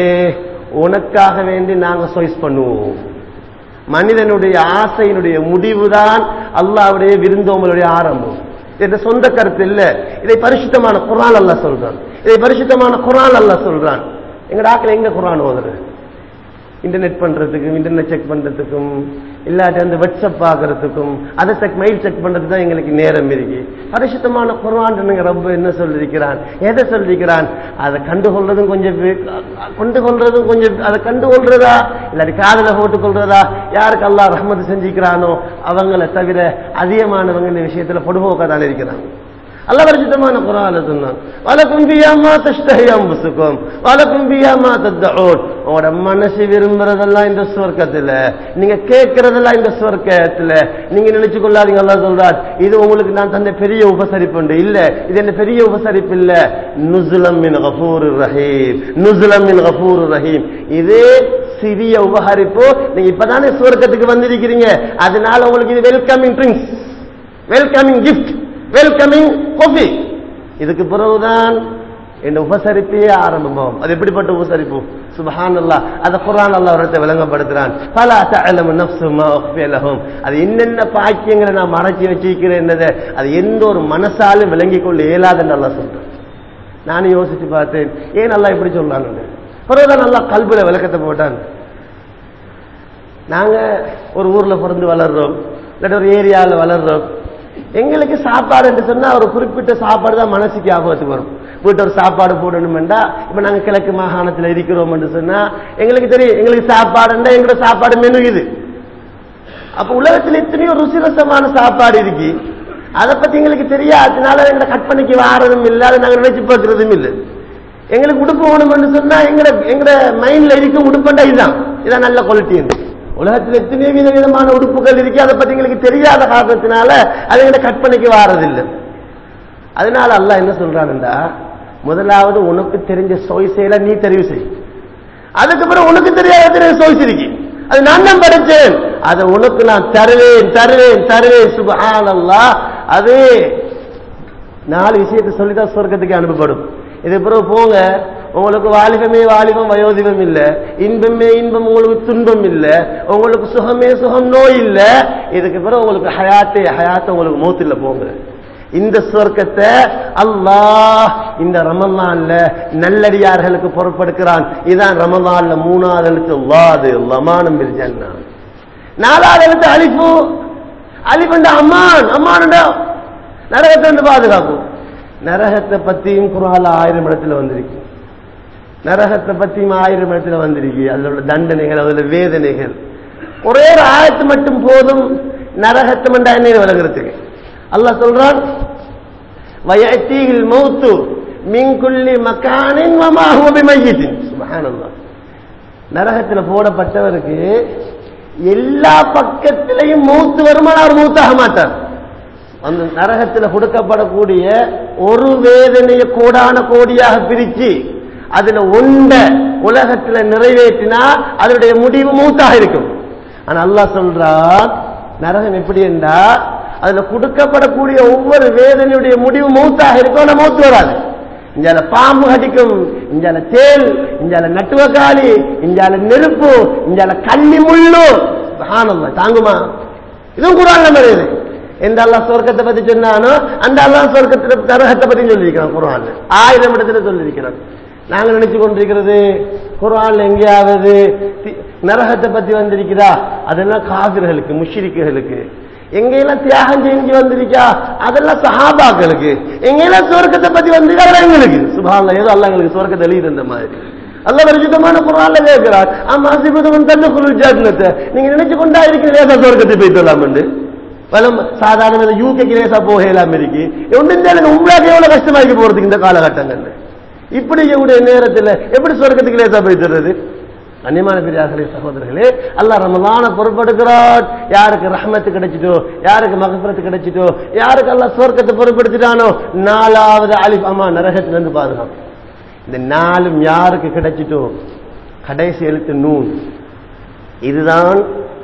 உனக்காக வேண்டி நாங்க சாய்ஸ் பண்ணுவோம் மனிதனுடைய ஆசையினுடைய முடிவுதான் அல்லாவுடைய விருந்தோமலுடைய ஆரம்பம் இது சொந்த கருத்து இல்ல இதை பரிசுத்தமான குரான் அல்லாஹ் சொல்றான் இதை பரிசுத்தமான குரான் அல்லாஹ் சொல்றான் எங்க ஆக்கள் எங்க குரான் ஓதுறது இன்டர்நெட் பண்றதுக்கும் இன்டர்நெட் செக் பண்றதுக்கும் இல்லாட்டி அந்த வாட்ஸ்அப் பார்க்கறதுக்கும் அதை செக் மெயில் செக் பண்றதுக்கு தான் எங்களுக்கு நேரம் இருக்கு பரிசுத்தமான குர்ஆன் ரப்ப என்ன சொல்லிருக்கிறான் எதை சொல்லிருக்கிறான் அதை கண்டுகொள்றதும் கொஞ்சம் வே- கொண்டு கொள்றதும் கொஞ்சம் அதை கண்டுகொள்றதா இல்லாட்டி காதல போட்டு கொள்றதா யாருக்கு அல்லாஹ் ரஹ்மத் செஞ்சுக்கிறானோ அவங்கள தவிர அதிகமானவங்க இந்த விஷயத்துல பொடுபோக்க தான் இருக்கிறாங்க அல்லாஹ் பரிசுத்தமான குரால சொன்னான் வலக்கும் பியாமா தஷ்டஹி அம்புசுக்கும் வலக்கும் பியாமா தத்தஊன் உங்களோட மனசு விரும்புறதெல்லாம் இந்த சுவர்க்கத்துல நீங்க கேட்கறதெல்லாம் இந்த சுவர்க்கத்துல நீங்க நினைச்சு கொள்ளாதீங்க அல்லாஹ் சொல்றார் இது உங்களுக்கு நான் தந்த பெரிய உபசரிப்பு உண்டு இல்ல இது என்ன பெரிய உபசரிப்பு இல்ல நுசுலம் மின் கஃபூர் ரஹீம் நுசுலம் மின் கஃபூர் ரஹீம் இது சிறிய உபகரிப்பு நீங்க இப்பதானே சுவர்க்கத்துக்கு வந்திருக்கிறீங்க அதனால உங்களுக்கு இது welcoming drinks welcoming gift welcoming coffee இதுக்கு பிறகுதான் இந்த உபசரிப்பே ஆரம்பமாகும் அது எப்படிப்பட்ட உபசரிப்பு சுபஹான் அல்லா அதை குரான் அல்லா அவரத்தை விளங்கப்படுத்துறான் பல தஅலமு நஃப்ஸு மா உஃபிய லஹும் அது என்னென்ன பாக்கியங்களை நான் மறைச்சி வச்சிருக்கிறேன் என்னதை அது எந்த ஒரு மனசாலும் விளங்கிக் கொள்ள இயலாதுன்னு அல்லா சொல்றேன் நானும் யோசிச்சு பார்த்தேன் ஏன் நல்லா இப்படி சொல்றான்னு பிறகுதான் நல்லா கல்வில விளக்கத்தை போட்டான் நாங்க ஒரு ஊர்ல பிறந்து வளர்றோம் இல்லாட்டி ஒரு ஏரியாவில் வளர்றோம் எங்களுக்கு சாப்பாடு என்று சொன்னா ஒரு குறிப்பிட்ட சாப்பாடு தான் மனசுக்கு ஞாபகத்துக்கு வரும் வீட்டு ஒரு சாப்பாடு போடணுமெண்டா இப்ப நாங்க கிழக்கு மாகாணத்துல இருக்கிறோம் என்று சொன்னா எங்களுக்கு தெரியும் எங்களுக்கு சாப்பாடுண்டா எங்களோட சாப்பாடு மெனு இது அப்ப உலகத்துல எத்தனையோ ருசி ரசமான சாப்பாடு இருக்கு அதை பத்தி எங்களுக்கு தெரியாததுனால எங்களை கற்பனைக்கு வாரதும் இல்லை அதை நாங்க நினைச்சு பார்க்கறதும் இல்லை எங்களுக்கு உடுப்பு வேணும்னு சொன்னா எங்கட எங்கட மைண்ட்ல இருக்கும் உடுப்புண்டா இதுதான் இதான் நல்ல குவாலிட்டி உலகத்தில் எத்தனையோ வித விதமான உடுப்புகள் இருக்கு அதை பத்தி எங்களுக்கு தெரியாத காரணத்தினால அது எங்கட கற்பனைக்கு வாரதில்லை அதனால அல்லாஹ் என்ன சொல்றான்டா முதலாவது உனக்கு தெரிஞ்ச சொய்சையில நீ தெரிவு செய் அதுக்கப்புறம் உனக்கு தெரியாத தெரிஞ்ச சொய்ஸ் இருக்கு அது நான் தான் படிச்சேன் அதை உனக்கு நான் தருவேன் தருவேன் தருவேன் சுபஹானல்லாஹ் அது நாலு விஷயத்தை சொல்லிதான் சொர்க்கத்துக்கு அனுப்பப்படும் இது பிறகு போங்க உங்களுக்கு வாலிபமே வாலிபம் வயோதிபம் இல்ல இன்பமே இன்பம் உங்களுக்கு துன்பம் இல்ல உங்களுக்கு சுகமே சுகம் நோய் இல்ல இதுக்கு பிறகு உங்களுக்கு ஹயாத்தே ஹயாத்த உங்களுக்கு மூத்து இல்ல போங்க இந்த சொர்க்கத்தை அல்லாஹ் இந்த ரமலான்ல நல்லடியார்களுக்கு பொறுப்படுக்கிறான் இதான் ரமலான்ல மூணாவது எழுத்து வாது லமானம் பிரிஜன்னா நாலாவது எழுத்து அலிஃபு அலிஃபுண்டா அம்மான் அம்மானுண்டா நரகத்தை வந்து பாதுகாக்கும் நரகத்தை பத்தியும் குரால ஆயிரம் இடத்துல வந்திருக்கு நரகத்தை பத்தியும் ஆயிரம் இடத்துல வந்திருக்கு அதுல உள்ள தண்டனைகள் அதுல வேதனைகள் ஒரே ஒரு ஆயத்து மட்டும் போதும் நரகத்தை மண்டா என்ன விளங்குறதுக்கு அல்லாஹ் சொல்றான் வயத்தீகில் மௌத்து மின்குள்ளி மக்கானின் வமாஹுவ பிமையித்தின் சுபஹானல்லாஹ் நரகத்துல போடப்பட்டவருக்கு எல்லா பக்கத்திலையும் மூத்து வருமான அவர் மூத்தாக மாட்டார் அந்த நரகத்தில் கொடுக்கப்படக்கூடிய ஒரு வேதனையை கோடான கோடியாக பிரிச்சு அதுல ஒண்ட உலகத்துல நிறைவேற்றினா அதனுடைய முடிவு மூத்தாக இருக்கும் ஆனா அல்லாஹ் சொல்றான் நரகம் எப்படி என்றா அதுல கொடுக்கப்படக்கூடிய ஒவ்வொரு வேதனையுடைய முடிவு மௌத்தாக இருக்கும் ஆனா மௌத்து வராது இஞ்சால பாம்பு கடிக்கும் இஞ்சால தேல் இஞ்சால நட்டுவக்காளி இஞ்சால நெருப்பு இஞ்சால கள்ளி முள்ளு சுப்ஹானல்லாஹ். தாங்குமா இதுவும் குரான்ல வருது எந்த அல்லாஹ் சொர்க்கத்தை பத்தி சொன்னானோ அந்த அல்லாஹ் சொர்க்கத்துல நரகத்தை பத்தி சொல்லியிருக்கிறான் குரான்ல ஆயிரம் இடத்துல சொல்லியிருக்கிறான் நாங்க நினைச்சு கொண்டிருக்கிறது குரான்ல எங்கேயாவது தி- நரகத்தை பத்தி வந்திருக்கிறா அதெல்லாம் காவிர்களுக்கு முஷ்ரிக்குகளுக்கு எங்கெல்லாம் தியாகம் செஞ்சு வந்திருக்கா அதெல்லாம் சஹாபாக்களுக்கு எங்கெல்லாம் சொர்க்கத்தை பத்தி வந்திருக்கா அதெல்லாம் எங்களுக்கு சுபான்ல ஏதோ அல்லாஹ் எங்களுக்கு சொர்க்கத்தை எழுதி தந்த மாதிரி அல்ல பரிசுத்தமான குரான்ல கேட்கிறார் ஆமா சிபதவன் தன்ன குரல் ஜாத்னத்தை நீங்க நினைச்சு கொண்டா இருக்கிற சொர்க்கத்தை போயிட்டு வரலாம் பலம் சாதாரண யூகேக்கு லேசா போகலாம் இருக்கு ஒன்றும் தெரியல உங்களுக்கு எவ்வளவு கஷ்டமா இருக்கு போறதுக்கு இந்த காலகட்டங்கள்ல இப்படி இவருடைய நேரத்துல எப்படி சொர்க்கத்துக்கு லேசா போய் தர்றது அந்நியமான பெரியார்களே சகோதரர்களே அல்லாஹ் ரமலான பொறுப்படுக்கிறார் யாருக்கு ரஹ்மத்து கிடைச்சிட்டோ யாருக்கு மகபரத்து கிடைச்சிட்டோ யாருக்கு அல்லாஹ் சொர்க்கத்தை பொறுப்படுத்திட்டானோ நாலாவது அலிஃப் அம்மா நரகத்துல இருந்து பாதுகாப்பு இந்த நாலும் யாருக்கு கிடைச்சிட்டோ கடைசி எழுத்து நூன் இதுதான்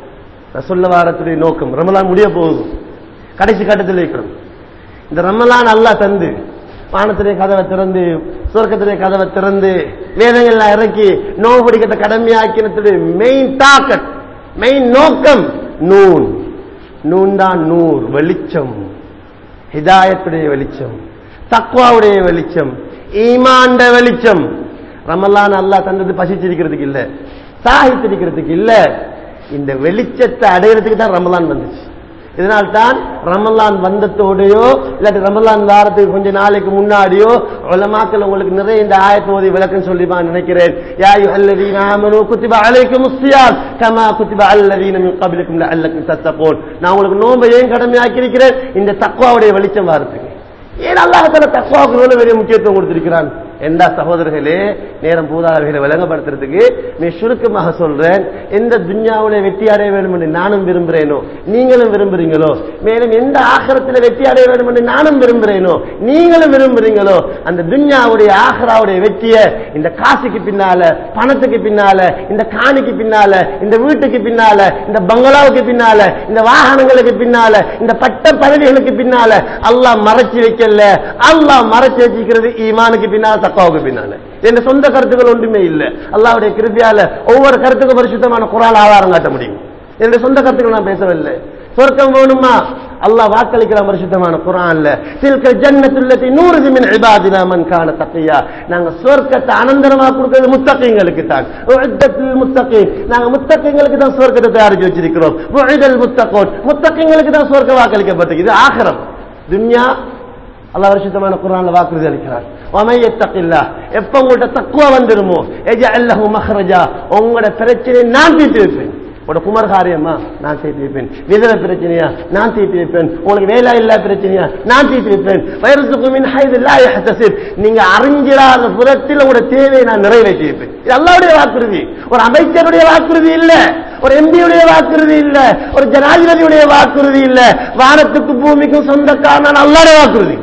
ரசுல்ல வாரத்துடைய நோக்கம் ரமலான் முடிய போகுது கடைசி கட்டத்தில் இருக்கிறோம் இந்த ரமலான் அல்லாஹ் தந்து வானத்திலே கதவை திறந்து சொர்க்கத்திலே கதவை திறந்து வேதங்கள்லாம் இறக்கி நோவு பிடிக்கிறத கடமையாக்கினத்துடைய மெயின் டாக்கட் மெயின் நோக்கம் நூன் நூன் தான் நூர் வெளிச்சம் ஹிதாயத்துடைய வெளிச்சம் தக்வாவுடைய வெளிச்சம் ஈமாண்ட வெளிச்சம் ரமலான் அல்லாஹ் தந்தது பசிச்சிருக்கிறதுக்கு இல்ல சாகித்திருக்கிறதுக்கு இல்ல இந்த வெளிச்சத்தை அடையிறதுக்கு தான் ரமலான் வந்துச்சு இதனால் தான் ரமலான் வந்தத்தோடையோ இல்லாட்டி ரமலான் வாரத்துக்கு கொஞ்ச நாளைக்கு முன்னாடியோ உலமாக்கள் உங்களுக்கு நிறைய இந்த ஆயத்து ஓதி விளக்கம் சொல்லி நான் நினைக்கிறேன் யா அய்யுஹல்லதீன ஆமனூ குத்திப அலைக்குமுஸ் ஸியாம் கமா குத்திப அல்லதீன மின் கப்லிக்கும் லஅல்லக்கும் தத்தகூன் நான் உங்களுக்கு நோன்பை ஏன் கடமையாக்கி இருக்கிறேன் இந்த தக்வாவுடைய வெளிச்சம் வாரத்துக்கு ஏன் அல்லாஹால தக்குவாவுக்கு எவ்வளவு பெரிய முக்கியத்துவம் கொடுத்திருக்கிறான் எந்த சகோதரர்களே நேரம் பூதாரர்களை விளங்கப்படுத்துறதுக்கு நீ சுருக்கமாக சொல்றேன் எந்த துன்யாவுல வெற்றி அடைய வேண்டும் என்று நானும் விரும்புகிறேனோ நீங்களும் விரும்புறீங்களோ மேலும் எந்த ஆகரத்தில் வெற்றி அடைய வேண்டும் என்று நானும் விரும்புகிறேனோ நீங்களும் விரும்புறீங்களோ அந்த துன்யாவுடைய ஆகராவுடைய வெற்றியை இந்த காசுக்கு பின்னால பணத்துக்கு பின்னால இந்த காணிக்கு பின்னால இந்த வீட்டுக்கு பின்னால இந்த பங்களாவுக்கு பின்னால இந்த வாகனங்களுக்கு பின்னால இந்த பட்ட பதவிகளுக்கு பின்னால அல்லாஹ் மறைச்சு வைக்கல அல்லாஹ் மறைச்சு வச்சிருக்கிறது ஈமானுக்கு பின்னால தக்காவுக்கு பின்னால என் சொந்த கருத்துக்கள் ஒன்றுமே இல்லை அல்லாஹ்வுடைய கிருபியால ஒவ்வொரு கருத்துக்கும் பரிசுத்தமான குரான் ஆதாரம் காட்ட முடியும் என்னுடைய சொந்த கருத்துக்கள் நான் பேசவில்லை சொர்க்கம் வேணுமா அல்லாஹ் வாக்களிக்கிற பரிசுத்தமான குரான்ல சில்க ஜன்னத்துல்லத்தி நூறு மின் இபாதினா மன் கான தக்கியா நாங்க சொர்க்கத்தை அனந்தரமா கொடுக்கிறது முத்தகைங்களுக்கு தான் உஅத்தத்தில் முத்தகி நாங்க முத்தகைங்களுக்கு தான் சொர்க்கத்தை தயாரிச்சு வச்சிருக்கிறோம் உஇதல் முத்தகோன் முத்தகைங்களுக்கு தான் சொர்க்கம் வாக்களிக்கப்பட்டிருக்கு இது ஆகரம் துன்யா அல்லாஹ் வருஷத்தமான குரான்ல வாக்குறுதி அளிக்கிறார் வமையத்தக்கில்லா எப்ப உங்கள்ட்ட தக்குவா வந்துருமோ எஜஅல்லஹு மஹ்ரஜா உங்களோட பிரச்சனையை நான் தீர்த்து வைப்பேன் உங்களோட குமர்காரியம்மா நான் தீர்த்து வைப்பேன் விதவ பிரச்சனையா நான் தீர்த்து வைப்பேன் உங்களுக்கு வேலை இல்லா பிரச்சனையா நான் தீர்த்து வைப்பேன் வயரசுக்கு மின் ஹைது லா யஹ்தசிப் நீங்க அறிஞ்சிடாத புறத்தில் உங்களோட தேவையை நான் நிறைவேற்றி வைப்பேன் இது அல்லாவுடைய வாக்குறுதி ஒரு அமைச்சருடைய வாக்குறுதி இல்ல ஒரு எம்பியுடைய வாக்குறுதி இல்ல ஒரு ஜனாதிபதியுடைய வாக்குறுதி இல்ல வானத்துக்கு பூமிக்கும் சொந்தக்காரன் அல்லாடைய வாக்குறுதி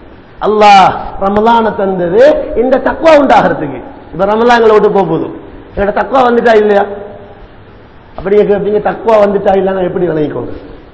அல்லாஹ் ரமலான தந்தது இந்த தக்குவா உண்டாகிறதுக்கு இப்ப ரமலான்களை விட்டு போக போதும் எங்கட தக்குவா வந்துட்டா இல்லையா அப்படி கேட்பீங்க தக்குவா வந்துட்டா இல்லைன்னா எப்படி விளங்கிக்கோங்க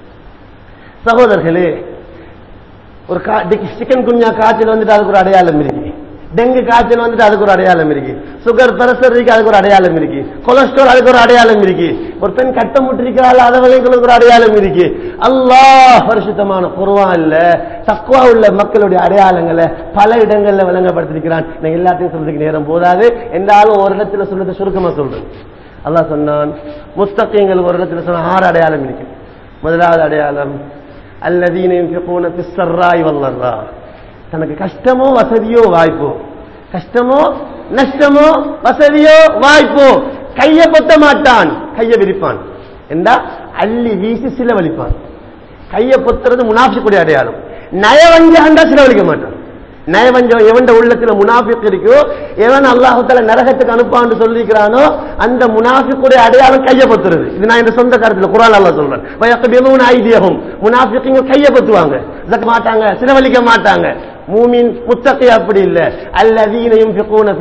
சகோதரர்களே ஒரு சிக்கன் குஞ்சா காய்ச்சல் வந்துட்டு அதுக்கு ஒரு அடையாளம் இருக்கு டெங்கு காய்ச்சல் வந்துட்டு அதுக்கு ஒரு அடையாளம் இருக்கு சுகர் பிரஷர் இருக்கு அதுக்கு ஒரு அடையாளம் இருக்கு கொலஸ்ட்ரால் அதுக்கு ஒரு அடையாளம் இருக்கு ஒரு பெண் கட்டம் முட்டிருக்கிறாள் அதவங்களுக்கு ஒரு அடையாளம் இருக்கு அல்லாஹ் பரிசுத்தமான குருவான் இல்ல தக்குவா உள்ள மக்களுடைய அடையாளங்களை பல இடங்கள்ல விளங்கப்படுத்திருக்கிறான் நான் எல்லாத்தையும் சொல்றதுக்கு நேரம் போதாது என்றாலும் ஒரு இடத்துல சொல்றது சுருக்கமா சொல்றேன் அல்லாஹ் சொன்னான் முஸ்தகங்கள் ஒரு இடத்துல சொன்ன ஆறு அடையாளம் இருக்கு முதலாவது அடையாளம் அல்லதீனையும் பிஸ்ஸர்ராய் வல்லர்ரா தனக்கு கஷ்டமோ வசதியோ வாய்ப்போ கஷ்டமோ நஷ்டமோ வசதியோ வாய்ப்போ கையை பொத்த மாட்டான் கையை விரிப்பான் என்றா அள்ளி வீசி சிலவழிப்பான் கையை பொத்துறது முனாஃபிக்குடைய அடையாளம் நயவஞ்சகண்டா சிலவழிக்க மாட்டான் நயவஞ்சம் எவன் உள்ளத்துல முனாஃபிக் இருக்கோ எவன் அல்லாஹால நரகத்துக்கு அனுப்பான்னு சொல்லிக்கிறானோ அந்த முனாஃபிக்குடைய அடையாளம் கையை பத்துறது இது நான் இந்த சொந்த கருத்துல குரான் அல்லா சொல்றேன் வயக்கபியமும் ஐதியகம் முனாஃபிக்குங்க கையை பத்துவாங்க ஜக்க மாட்டாங்க சிலவழிக்க மாட்டாங்க மூமின் முத்தகை அப்படி இல்ல அல்லதீனையும்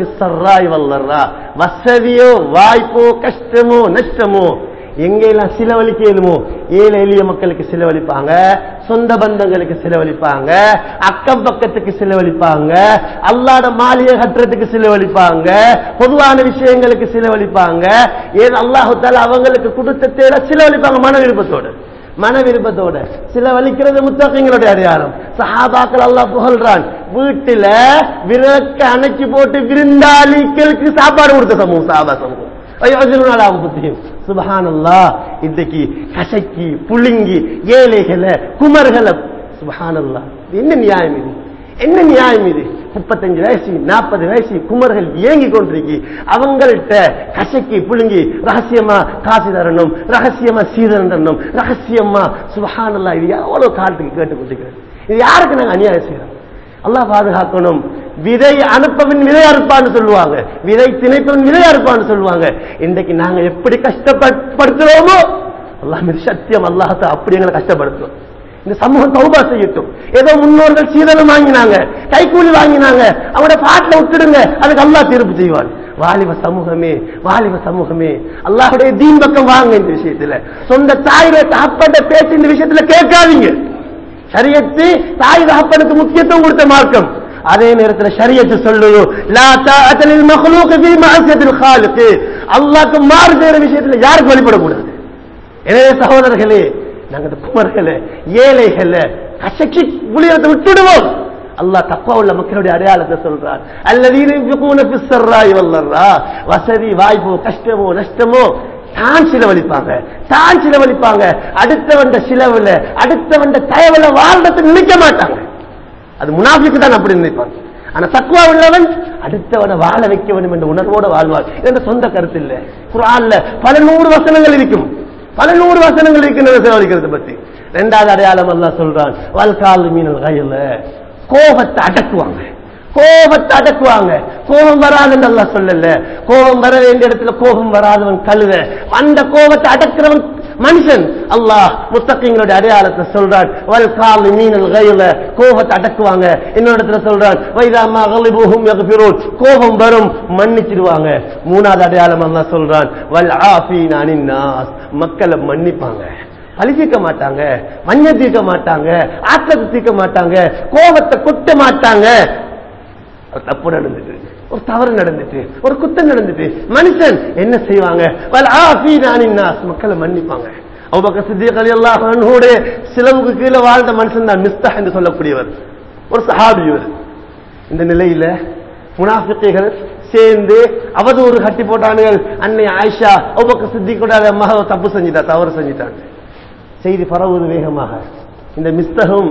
வசதியோ வாய்ப்போ கஷ்டமோ நஷ்டமோ எங்கெல்லாம் சிலவழிக்க இயலுமோ ஏழை எளிய மக்களுக்கு சிலவழிப்பாங்க சொந்த பந்தங்களுக்கு செலவழிப்பாங்க அக்கம் பக்கத்துக்கு செலவழிப்பாங்க அல்லாட மாளிகை கட்டுறதுக்கு செலவழிப்பாங்க பொதுவான விஷயங்களுக்கு செலவழிப்பாங்க ஏன் அல்லாஹு தாலா அவங்களுக்கு கொடுத்த தேட செலவழிப்பாங்க மன விருப்பத்தோடு மன விருப்பத்தோட சில வலிக்கிறது முத்தகங்களுடைய அடையாளம் சஹாபாக்கள் அல்லாஹ் புகழ்றான் வீட்டுல விரக்க அணைச்சி போட்டு விருந்தாளிகளுக்கு சாப்பாடு கொடுத்த சமூகம் சாபா சமூகம் புத்தியும் சுபஹானல்லா இன்னைக்கு கசக்கி புழுங்கி ஏழைகளை குமர்களை சுபஹானல்லா என்ன நியாயம் இது என்ன நியாயம் இது முப்பத்தஞ்சு வயசு நாற்பது வயசு குமர்கள் இயங்கி கொண்டிருக்கு அவங்கள்ட்ட கசக்கி புழுங்கி ரகசியமா காசு தரணும் ரகசியமா சீதனம் தரணும் ரகசியமா சுபஹானல்லா இது எவ்வளவு காலத்துக்கு கேட்டு கொண்டிருக்கிறது இது யாருக்கு நாங்க அநியாயம் செய்யறோம் அல்லாஹ் பாதுகாக்கணும் விதை அனுப்பவன் விதை அறுப்பான்னு சொல்லுவாங்க விதை திணைப்பவன் விதை அறுப்பான்னு சொல்லுவாங்க இன்றைக்கு நாங்க எப்படி கஷ்டப்படுத்துறோமோ அல்லாஹ் மீது சத்தியம் அல்லாஹத்தை அப்படி எங்களை கஷ்டப்படுத்தும் இந்த சமூகம் தௌபா செய்யட்டும் ஏதோ முன்னோர்கள் சீதனம் வாங்கினாங்க கைக்கூலி வாங்கினாங்க அவங்களோட பாட்டில் விட்டுடுங்க அதுக்கு அல்லாஹ் தீர்ப்பு செய்வான் வாலிப சமூகமே வாலிப சமூகமே அல்லாஹுடைய தீன் பக்கம் வாங்க இந்த விஷயத்துல சொந்த தாயுடைய தகப்பட்ட பேச்சு இந்த விஷயத்துல கேட்காதீங்க ஷரியத்து தாய் தகப்பனுக்கு முக்கியத்துவம் கொடுத்த மார்க்கம் அதே நேரத்தில் ஷரியத்து சொல்லுது லா தாஅத லில் மக்லூக் ஃபீ மஅசியத்தில் காலிக் அல்லாஹ்க்கு மாறு செய்யற விஷயத்துல யாருக்கு வழிபடக்கூடாது எனவே சகோதரர்களே நாங்கள் குமர்களே ஏழைகளே கசக்கி புளியத்தை விட்டுடுவோம் அல்லாஹ் தப்பா உள்ள மக்களுடைய அடையாளத்தை சொல்றார் அல்லது வசதி வாய்ப்போ கஷ்டமோ நஷ்டமோ தான் சிலவழிப்பாங்க தான் சிலவழிப்பாங்க அடுத்தவண்ட சிலவுல அடுத்தவண்ட தயவுல வாழ்றதுக்கு நினைக்க மாட்டாங்க அது முனாஃபிக்கு தான் அப்படி நினைப்பாங்க ஆனா தக்குவா உள்ளவன் அடுத்தவனை வாழ வைக்க வேண்டும் என்ற உணர்வோட வாழ்வார் என்ற சொந்த கருத்து இல்ல குரான்ல பல நூறு வசனங்கள் இருக்கும் பல நூறு வசனங்கள் இருக்கின்றன செலவழிக்கிறது பத்தி ரெண்டாவது அடையாளம் எல்லாம் சொல்றான் வல்கால் மீனல் கையில கோபத்தை அடக்குவாங்க கோபத்தை அடக்குவாங்க கோபம் வராதுன்னு அல்லா சொல்லல கோபம் வர வேண்டிய இடத்துல கோபம் வராதவன் கழுத அந்த கோபத்தை அடக்கிறவன் மனுஷன் அல்லாஹ் முத்தகைங்களுடைய அடையாளத்தை சொல்றான் வல் கால் மீனல் கையில கோபத்தை அடக்குவாங்க இன்னொரு இடத்துல சொல்றான் வைதாமா கலிபுகும் யக்ஃபிரூன் கோபம் வரும் மன்னிச்சிடுவாங்க மூணாவது அடையாளம் அல்லா சொல்றான் வல் ஆஃபீன் அனின் நாஸ் மக்களை மன்னிப்பாங்க பழி தீர்க்க மாட்டாங்க மஞ்ச தீர்க்க மாட்டாங்க ஆற்றத்தை தீர்க்க மாட்டாங்க கோபத்தை கொட்ட மாட்டாங்க ஒரு தப்பு நடந்துட்டு ஒரு தவறு நடந்துட்டு ஒரு குத்தம் நடந்துட்டு மனுஷன் என்ன செய்வாங்க வல் ஆஃபீன் அனின் நாஸ் மக்களை மன்னிப்பாங்க அபுபக்கர் சித்திக் ரலியல்லாஹு அன்ஹுடைய சிலவுக்கு கீழே வாழ்ந்த மனுஷன் தான் மிஸ்தஹ் என்று சொல்லக்கூடியவர் ஒரு சஹாபி இவர் இந்த நிலையில முனாஃபிக்குகள் சேர்ந்து அவதூறு கட்டி போட்டானுகள் அன்னை ஆயிஷா அபுபக்கர் சித்திக்கோட மக தப்பு செஞ்சிட்டா தவறு செஞ்சிட்டாங்க செய்தி பரவுவது வேகமாக இந்த மிஸ்தகம்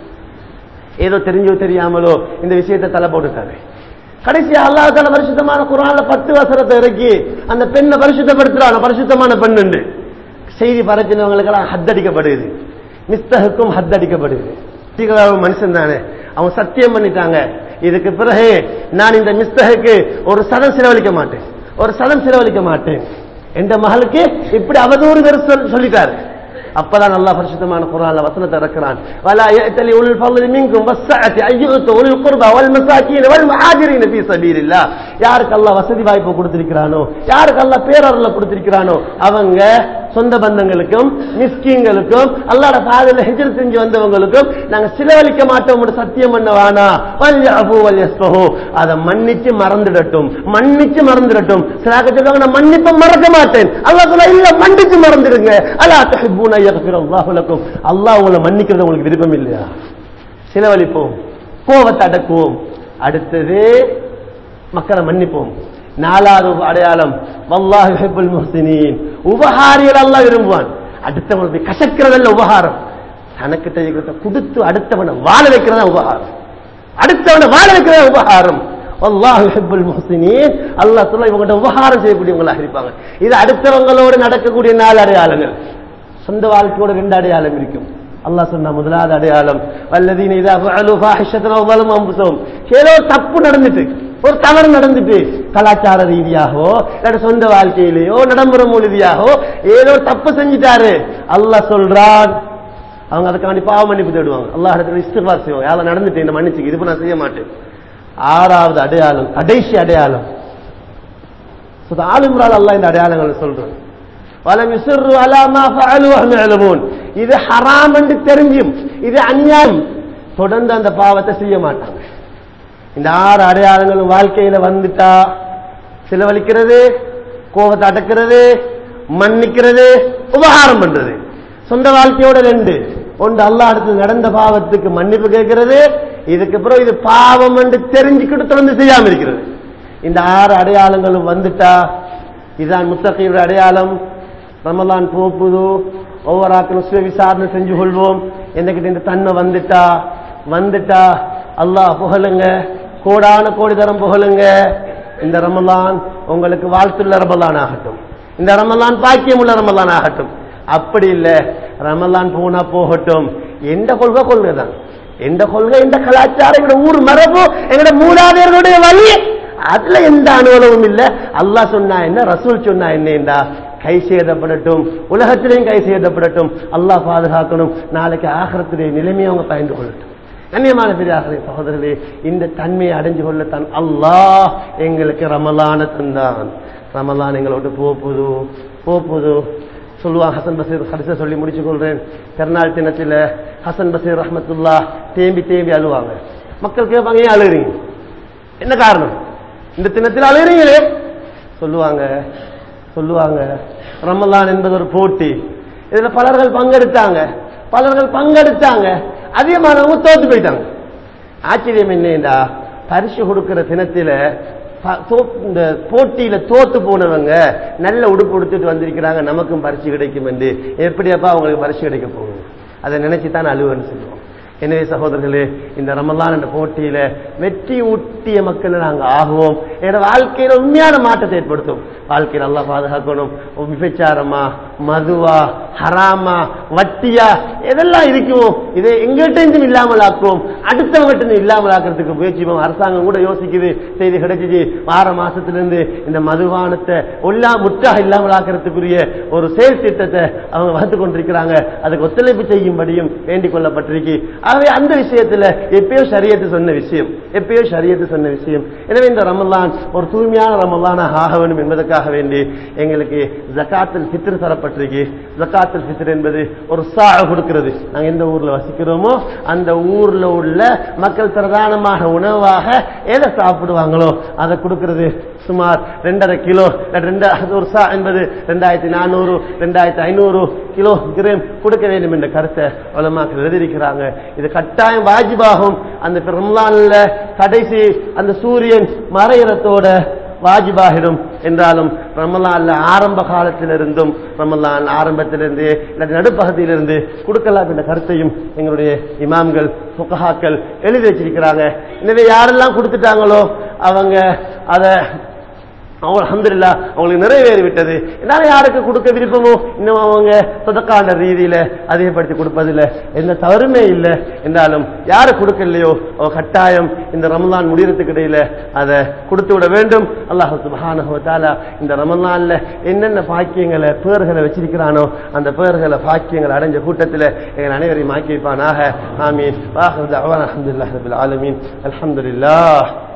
ஏதோ தெரிஞ்சோ தெரியாமலோ இந்த விஷயத்தை தலை போட்டுட்டாரு கடைசி அல்லாஹ் தல பரிசுத்தமான குரான்ல பத்து வசனத்தை இறக்கி அந்த பெண்ணை பரிசுத்தப்படுத்துறான் பரிசுத்தமான பெண்ணு செய்தி பரப்பினவங்களுக்கெல்லாம் ஹத்தடிக்கப்படுது மிஸ்தகுக்கும் ஹத்தடிக்கப்படுது மனுஷன் தானே அவன் சத்தியம் பண்ணிட்டாங்க இதுக்கு பிறகு நான் இந்த மிஸ்தகுக்கு ஒரு சதம் செலவழிக்க மாட்டேன் ஒரு சதம் செலவழிக்க மாட்டேன் எந்த மகளுக்கு இப்படி அவதூறு சொல்லிட்டாரு அப்பதான் அல்லாஹ் பரிசுத்தமான குரான்ல வசனத்தை இறக்குறான் வலா يأتل أولي الفضل منكم والسعة أن يؤتوا أولي القربى والمساكين والمهاجرين في سبيل الله யாருக்கு அல்லாஹ் வசதி வாய்ப்பு கொடுத்திருக்கிறானோ யாருக்கு அல்லாஹ் பேரருள கொடுத்திருக்கிறானோ அவங்க சொந்த பந்தங்களுக்கும் மிஸ்கிங்களுக்கும் அல்லாட பாதையில ஹிஜர் செஞ்சு வந்தவங்களுக்கும் நாங்க சிலவழிக்க மாட்டோம் சத்தியம் பண்ண வேணா வல்யஃபு வல்யஸ்ஃபஹு அதை மன்னிச்சு மறந்துடட்டும் மன்னிச்சு மறந்துடட்டும் சிலாக்க சொல்லுவாங்க நான் மன்னிப்ப மறக்க மாட்டேன் அல்லாஹ் சொல்ல இல்ல மன்னிச்சு மறந்துடுங்க அலா தஹிப்பூன யக்ஃபிரு அல்லாஹு லக்கும் அல்லாஹ் உங்களை மன்னிக்கிறது உங்களுக்கு விருப்பம் இல்லையா சிலவழிப்போம் கோபத்தை அடக்குவோம் அடுத்தது மக்களை மன்னிப்போம் நாலாவது அடையாளம் வல்லாஹ் யுஹிப்புல் முஹ்சினீன் உபகாரிகள் அல்லாஹ் விரும்புவான் அடுத்தவனுக்கு கசக்கிறதல்ல உபகாரம் தனக்கு தெரிவிக்கிறத கொடுத்து அடுத்தவனை வாழ வைக்கிறதா உபகாரம் அடுத்தவனை வாழ வைக்கிறதா உபகாரம் அல்லாஹ் யுஹிப்புல் முஹ்சினீன் அல்லாஹ் சொல்ல இவங்கள்ட்ட உபகாரம் செய்யக்கூடியவங்களாக இருப்பாங்க இது அடுத்தவங்களோடு நடக்கக்கூடிய நாலு அடையாளங்கள் சொந்த வாழ்க்கையோட ரெண்டு அடையாளம் இருக்கும் அல்லாஹ் சொன்ன முதலாவது அடையாளம் வல்லதீன இதா ஃபஅலு ஃபாஹிஷத்தன் அவ் ظلموا انفسهم ஏதோ தப்பு நடந்துட்டு ஒரு தவறு நடந்துட்டு கலாச்சார ரீதியாகவோ இல்ல சொந்த வாழ்க்கையிலேயோ நடைமுறை ரீதியாகவோ ஏதோ தப்பு செஞ்சிட்டாரு அல்லாஹ் சொல்றான் அவங்க அதுக்காண்டி பாவ மன்னிப்பு தேடுவாங்க அல்லாஹ் இடத்துல இஸ்திஃபார் செய்வாங்க யாரும் நடந்துட்டு என்ன மன்னிச்சு இது நான் செய்ய மாட்டேன் ஆறாவது அடையாளம் கடைசி அடையாளம் ஆளுமுறால் அல்லாஹ் இந்த அடையாளங்களை சொல்றான் வலம் யுசிர்ரு அலா மா ஃபஅலு வஹும் யஅலமூன் இது ஹராம் என்று தெரிஞ்சும் இது அநியாயம் தொடர்ந்து அந்த பாவத்தை செய்ய மாட்டாங்க இந்த ஆறு அடையாளங்களும் வாழ்க்கையில வந்துட்டா செலவழிக்கிறது கோபத்தை அடக்கிறது மன்னிக்கிறது உபகாரம் பண்றது சொந்த வாழ்க்கையோட ரெண்டு ஒன்று அல்லா அடுத்து நடந்த பாவத்துக்கு மன்னிப்பு கேட்கிறது இதுக்கு அப்புறம் இது பாவம் என்று தெரிஞ்சுக்கிட்டு தொடர்ந்து செய்யாம இருக்கிறது இந்த ஆறு அடையாளங்களும் வந்துட்டா இதுதான் முத்தகையோட அடையாளம் ரமலான் போப்புதோ ஒவ்வொரு ஆக்களும் சுய விசாரணை செஞ்சு கொள்வோம் என்னகிட்ட இந்த தன்மை வந்துட்டா வந்துட்டா அல்லாஹ் புகழுங்க கோடான கோடி தரம் புகழுங்க இந்த ரமலான் உங்களுக்கு வாழ்த்துள்ள ரமலான் ஆகட்டும் இந்த ரமலான் பாக்கியம் உள்ள ரமலான் ஆகட்டும் அப்படி இல்ல ரமலான் போனா போகட்டும் எந்த கொள்கை கொள்கை தான் எந்த கொள்கை இந்த கலாச்சாரம் எங்கட ஊர் மரபு எங்கட மூலாதையர்களுடைய வழி அதுல எந்த அனுபவமும் இல்ல அல்லாஹ் சொன்னா என்ன ரசூல் சொன்னா என்னடா கை சேதப்படட்டும் உலகத்திலையும் கை சேதப்படட்டும் அல்லாஹ் பாதுகாக்கணும் நாளைக்கு ஆகரத்துடைய நிலைமையை அவங்க பயந்து கொள்ளட்டும் கண்ணியமான பெரியார்களே சகோதரர்களே இந்த தன்மையை அடைஞ்சு கொள்ளத்தான் அல்லாஹ் எங்களுக்கு ரமலான தந்தான் ரமலான் எங்களோட போப்புது போப்புது சொல்லுவான் ஹசன் பசீர் கடைசியாக சொல்லி முடிச்சு கொள்றேன் பெருநாள் தினத்தில் ஹசன் பசீர் ரஹமத்துல்லா தேம்பி தேம்பி அழுவாங்க மக்கள் கேட்பாங்க ஏன் அழுகிறீங்க என்ன காரணம் இந்த தினத்தில் அழுகிறீங்களே சொல்லுவாங்க சொல்லுவாங்க ரமலான் என்பது ஒரு போட்டி இதுல பலர்கள் பங்கெடுத்தாங்க பலர்கள் பங்கெடுத்தாங்க அதிகமானவங்க தோத்து போயிட்டாங்க ஆச்சரியம் என்னடா பரிசு கொடுக்கிற தினத்தில ப- தோ- இந்த போட்டியில தோத்து போனவங்க நல்ல உடுப்பு உடுத்துட்டு வந்திருக்கிறாங்க நமக்கும் பரிசு கிடைக்கும் என்று எப்படியப்பா அவங்களுக்கு பரிசு கிடைக்க போகும் அதை நினைச்சு தான் அழுவன்னு சொல்லுவோம் எனவே சகோதரர்களே இந்த ரமலான் என்ற போட்டியில வெற்றி ஊட்டிய மக்கள் நாங்க ஆகுவோம் எங்க வாழ்க்கையில உண்மையான மாற்றத்தை ஏற்படுத்தும் வாழ்க்கையை நல்லா பாதுகாக்கணும் விபச்சாரமா மதுவா ஹராமா வட்டியா எதெல்லாம் இருக்குமோ இதை எங்கள்கிட்ட இருந்தும் இல்லாமல் ஆக்குவோம் அடுத்தவங்ககிட்ட இருந்தும் இல்லாமல் ஆக்குறதுக்கு முயற்சிப்போம் அரசாங்கம் கூட யோசிக்குது செய்தி கிடைச்சிச்சு வார மாசத்துல இருந்து இந்த மதுபானத்தை எல்லா முற்றாக இல்லாமல் ஆக்கிறதுக்குரிய ஒரு செயல் திட்டத்தை அவங்க வகுத்து கொண்டிருக்கிறாங்க அதுக்கு ஒத்துழைப்பு செய்யும்படியும் வேண்டிக் கொள்ளப்பட்டிருக்கு ஆகவே அந்த விஷயத்துல எப்பயோ சரியத்து சொன்ன விஷயம் எப்பயோ சரியத்து சொன்ன விஷயம் எனவே இந்த ரமலான் ஒரு தூய்மையான ரமலானாக ஆக வேண்டும் என்பதற்காக வேண்டி எங்களுக்கு ஜக்காத்தில் ஃபித்ர் தரப்பட்டிருக்கு ஜக்காத்தில் ஃபித்ர் என்பது ஒரு சா கொடுக்கிறது நாங்க எந்த ஊர்ல வசிக்கிறோமோ அந்த ஊர்ல உள்ள மக்கள் பிரதானமாக உணவாக எதை சாப்பிடுவாங்களோ அதை கொடுக்கிறது சுமார் ரெண்டரை கிலோ ரெண்டு ஒரு சா என்பது ரெண்டாயிரத்தி நானூறு ரெண்டாயிரத்தி ஐநூறு கிலோ கிராம் கொடுக்க வேண்டும் என்ற கருத்தை உலமாக்கள் எழுதியிருக்கிறாங்க இது கட்டாயம் வாஜிபாகும் அந்த ரம்லான்ல கடைசி அந்த சூரியன் மறையிறத்தோட வாஜிபாகிடும் என்றாலும் ரமலான்ல ஆரம்ப காலத்திலிருந்தும் ரமலான் ஆரம்பத்திலிருந்து இல்லாட்டி நடுப்பகுதியிலிருந்து கொடுக்கலாம் என்ற கருத்தையும் எங்களுடைய இமாம்கள் புகஹாக்கள் எழுதி வச்சிருக்கிறாங்க எனவே யாரெல்லாம் கொடுத்துட்டாங்களோ அவங்க அதை அவங்க அல்ஹம்துலில்லா அவங்களுக்கு நிறைவேறி விட்டது என்னால யாருக்கு கொடுக்க விருப்பமோ இன்னும் அவங்க சொதக்காண்ட ரீதியில அதிகப்படுத்தி கொடுப்பதில்லை எந்த தவறுமே இல்லை என்றாலும் யாரு கொடுக்கலையோ அவ கட்டாயம் இந்த ரமலான் முடியறதுக்கு இடையில அதை கொடுத்து விட வேண்டும் அல்லாஹ் சுப்ஹானஹு வ தஆலா இந்த ரமலான்ல என்னென்ன பாக்கியங்களை பேர்களை வச்சிருக்கிறானோ அந்த பேர்களை பாக்கியங்களை அடைஞ்ச கூட்டத்தில் எங்கள் அனைவரையும் ஆக்கி வைப்பானாக ஆமீன் வாஹர் தஅவானா அல்ஹம்துலில்லாஹி ரபில் ஆலமீன் அல்ஹம்துலில்லாஹ்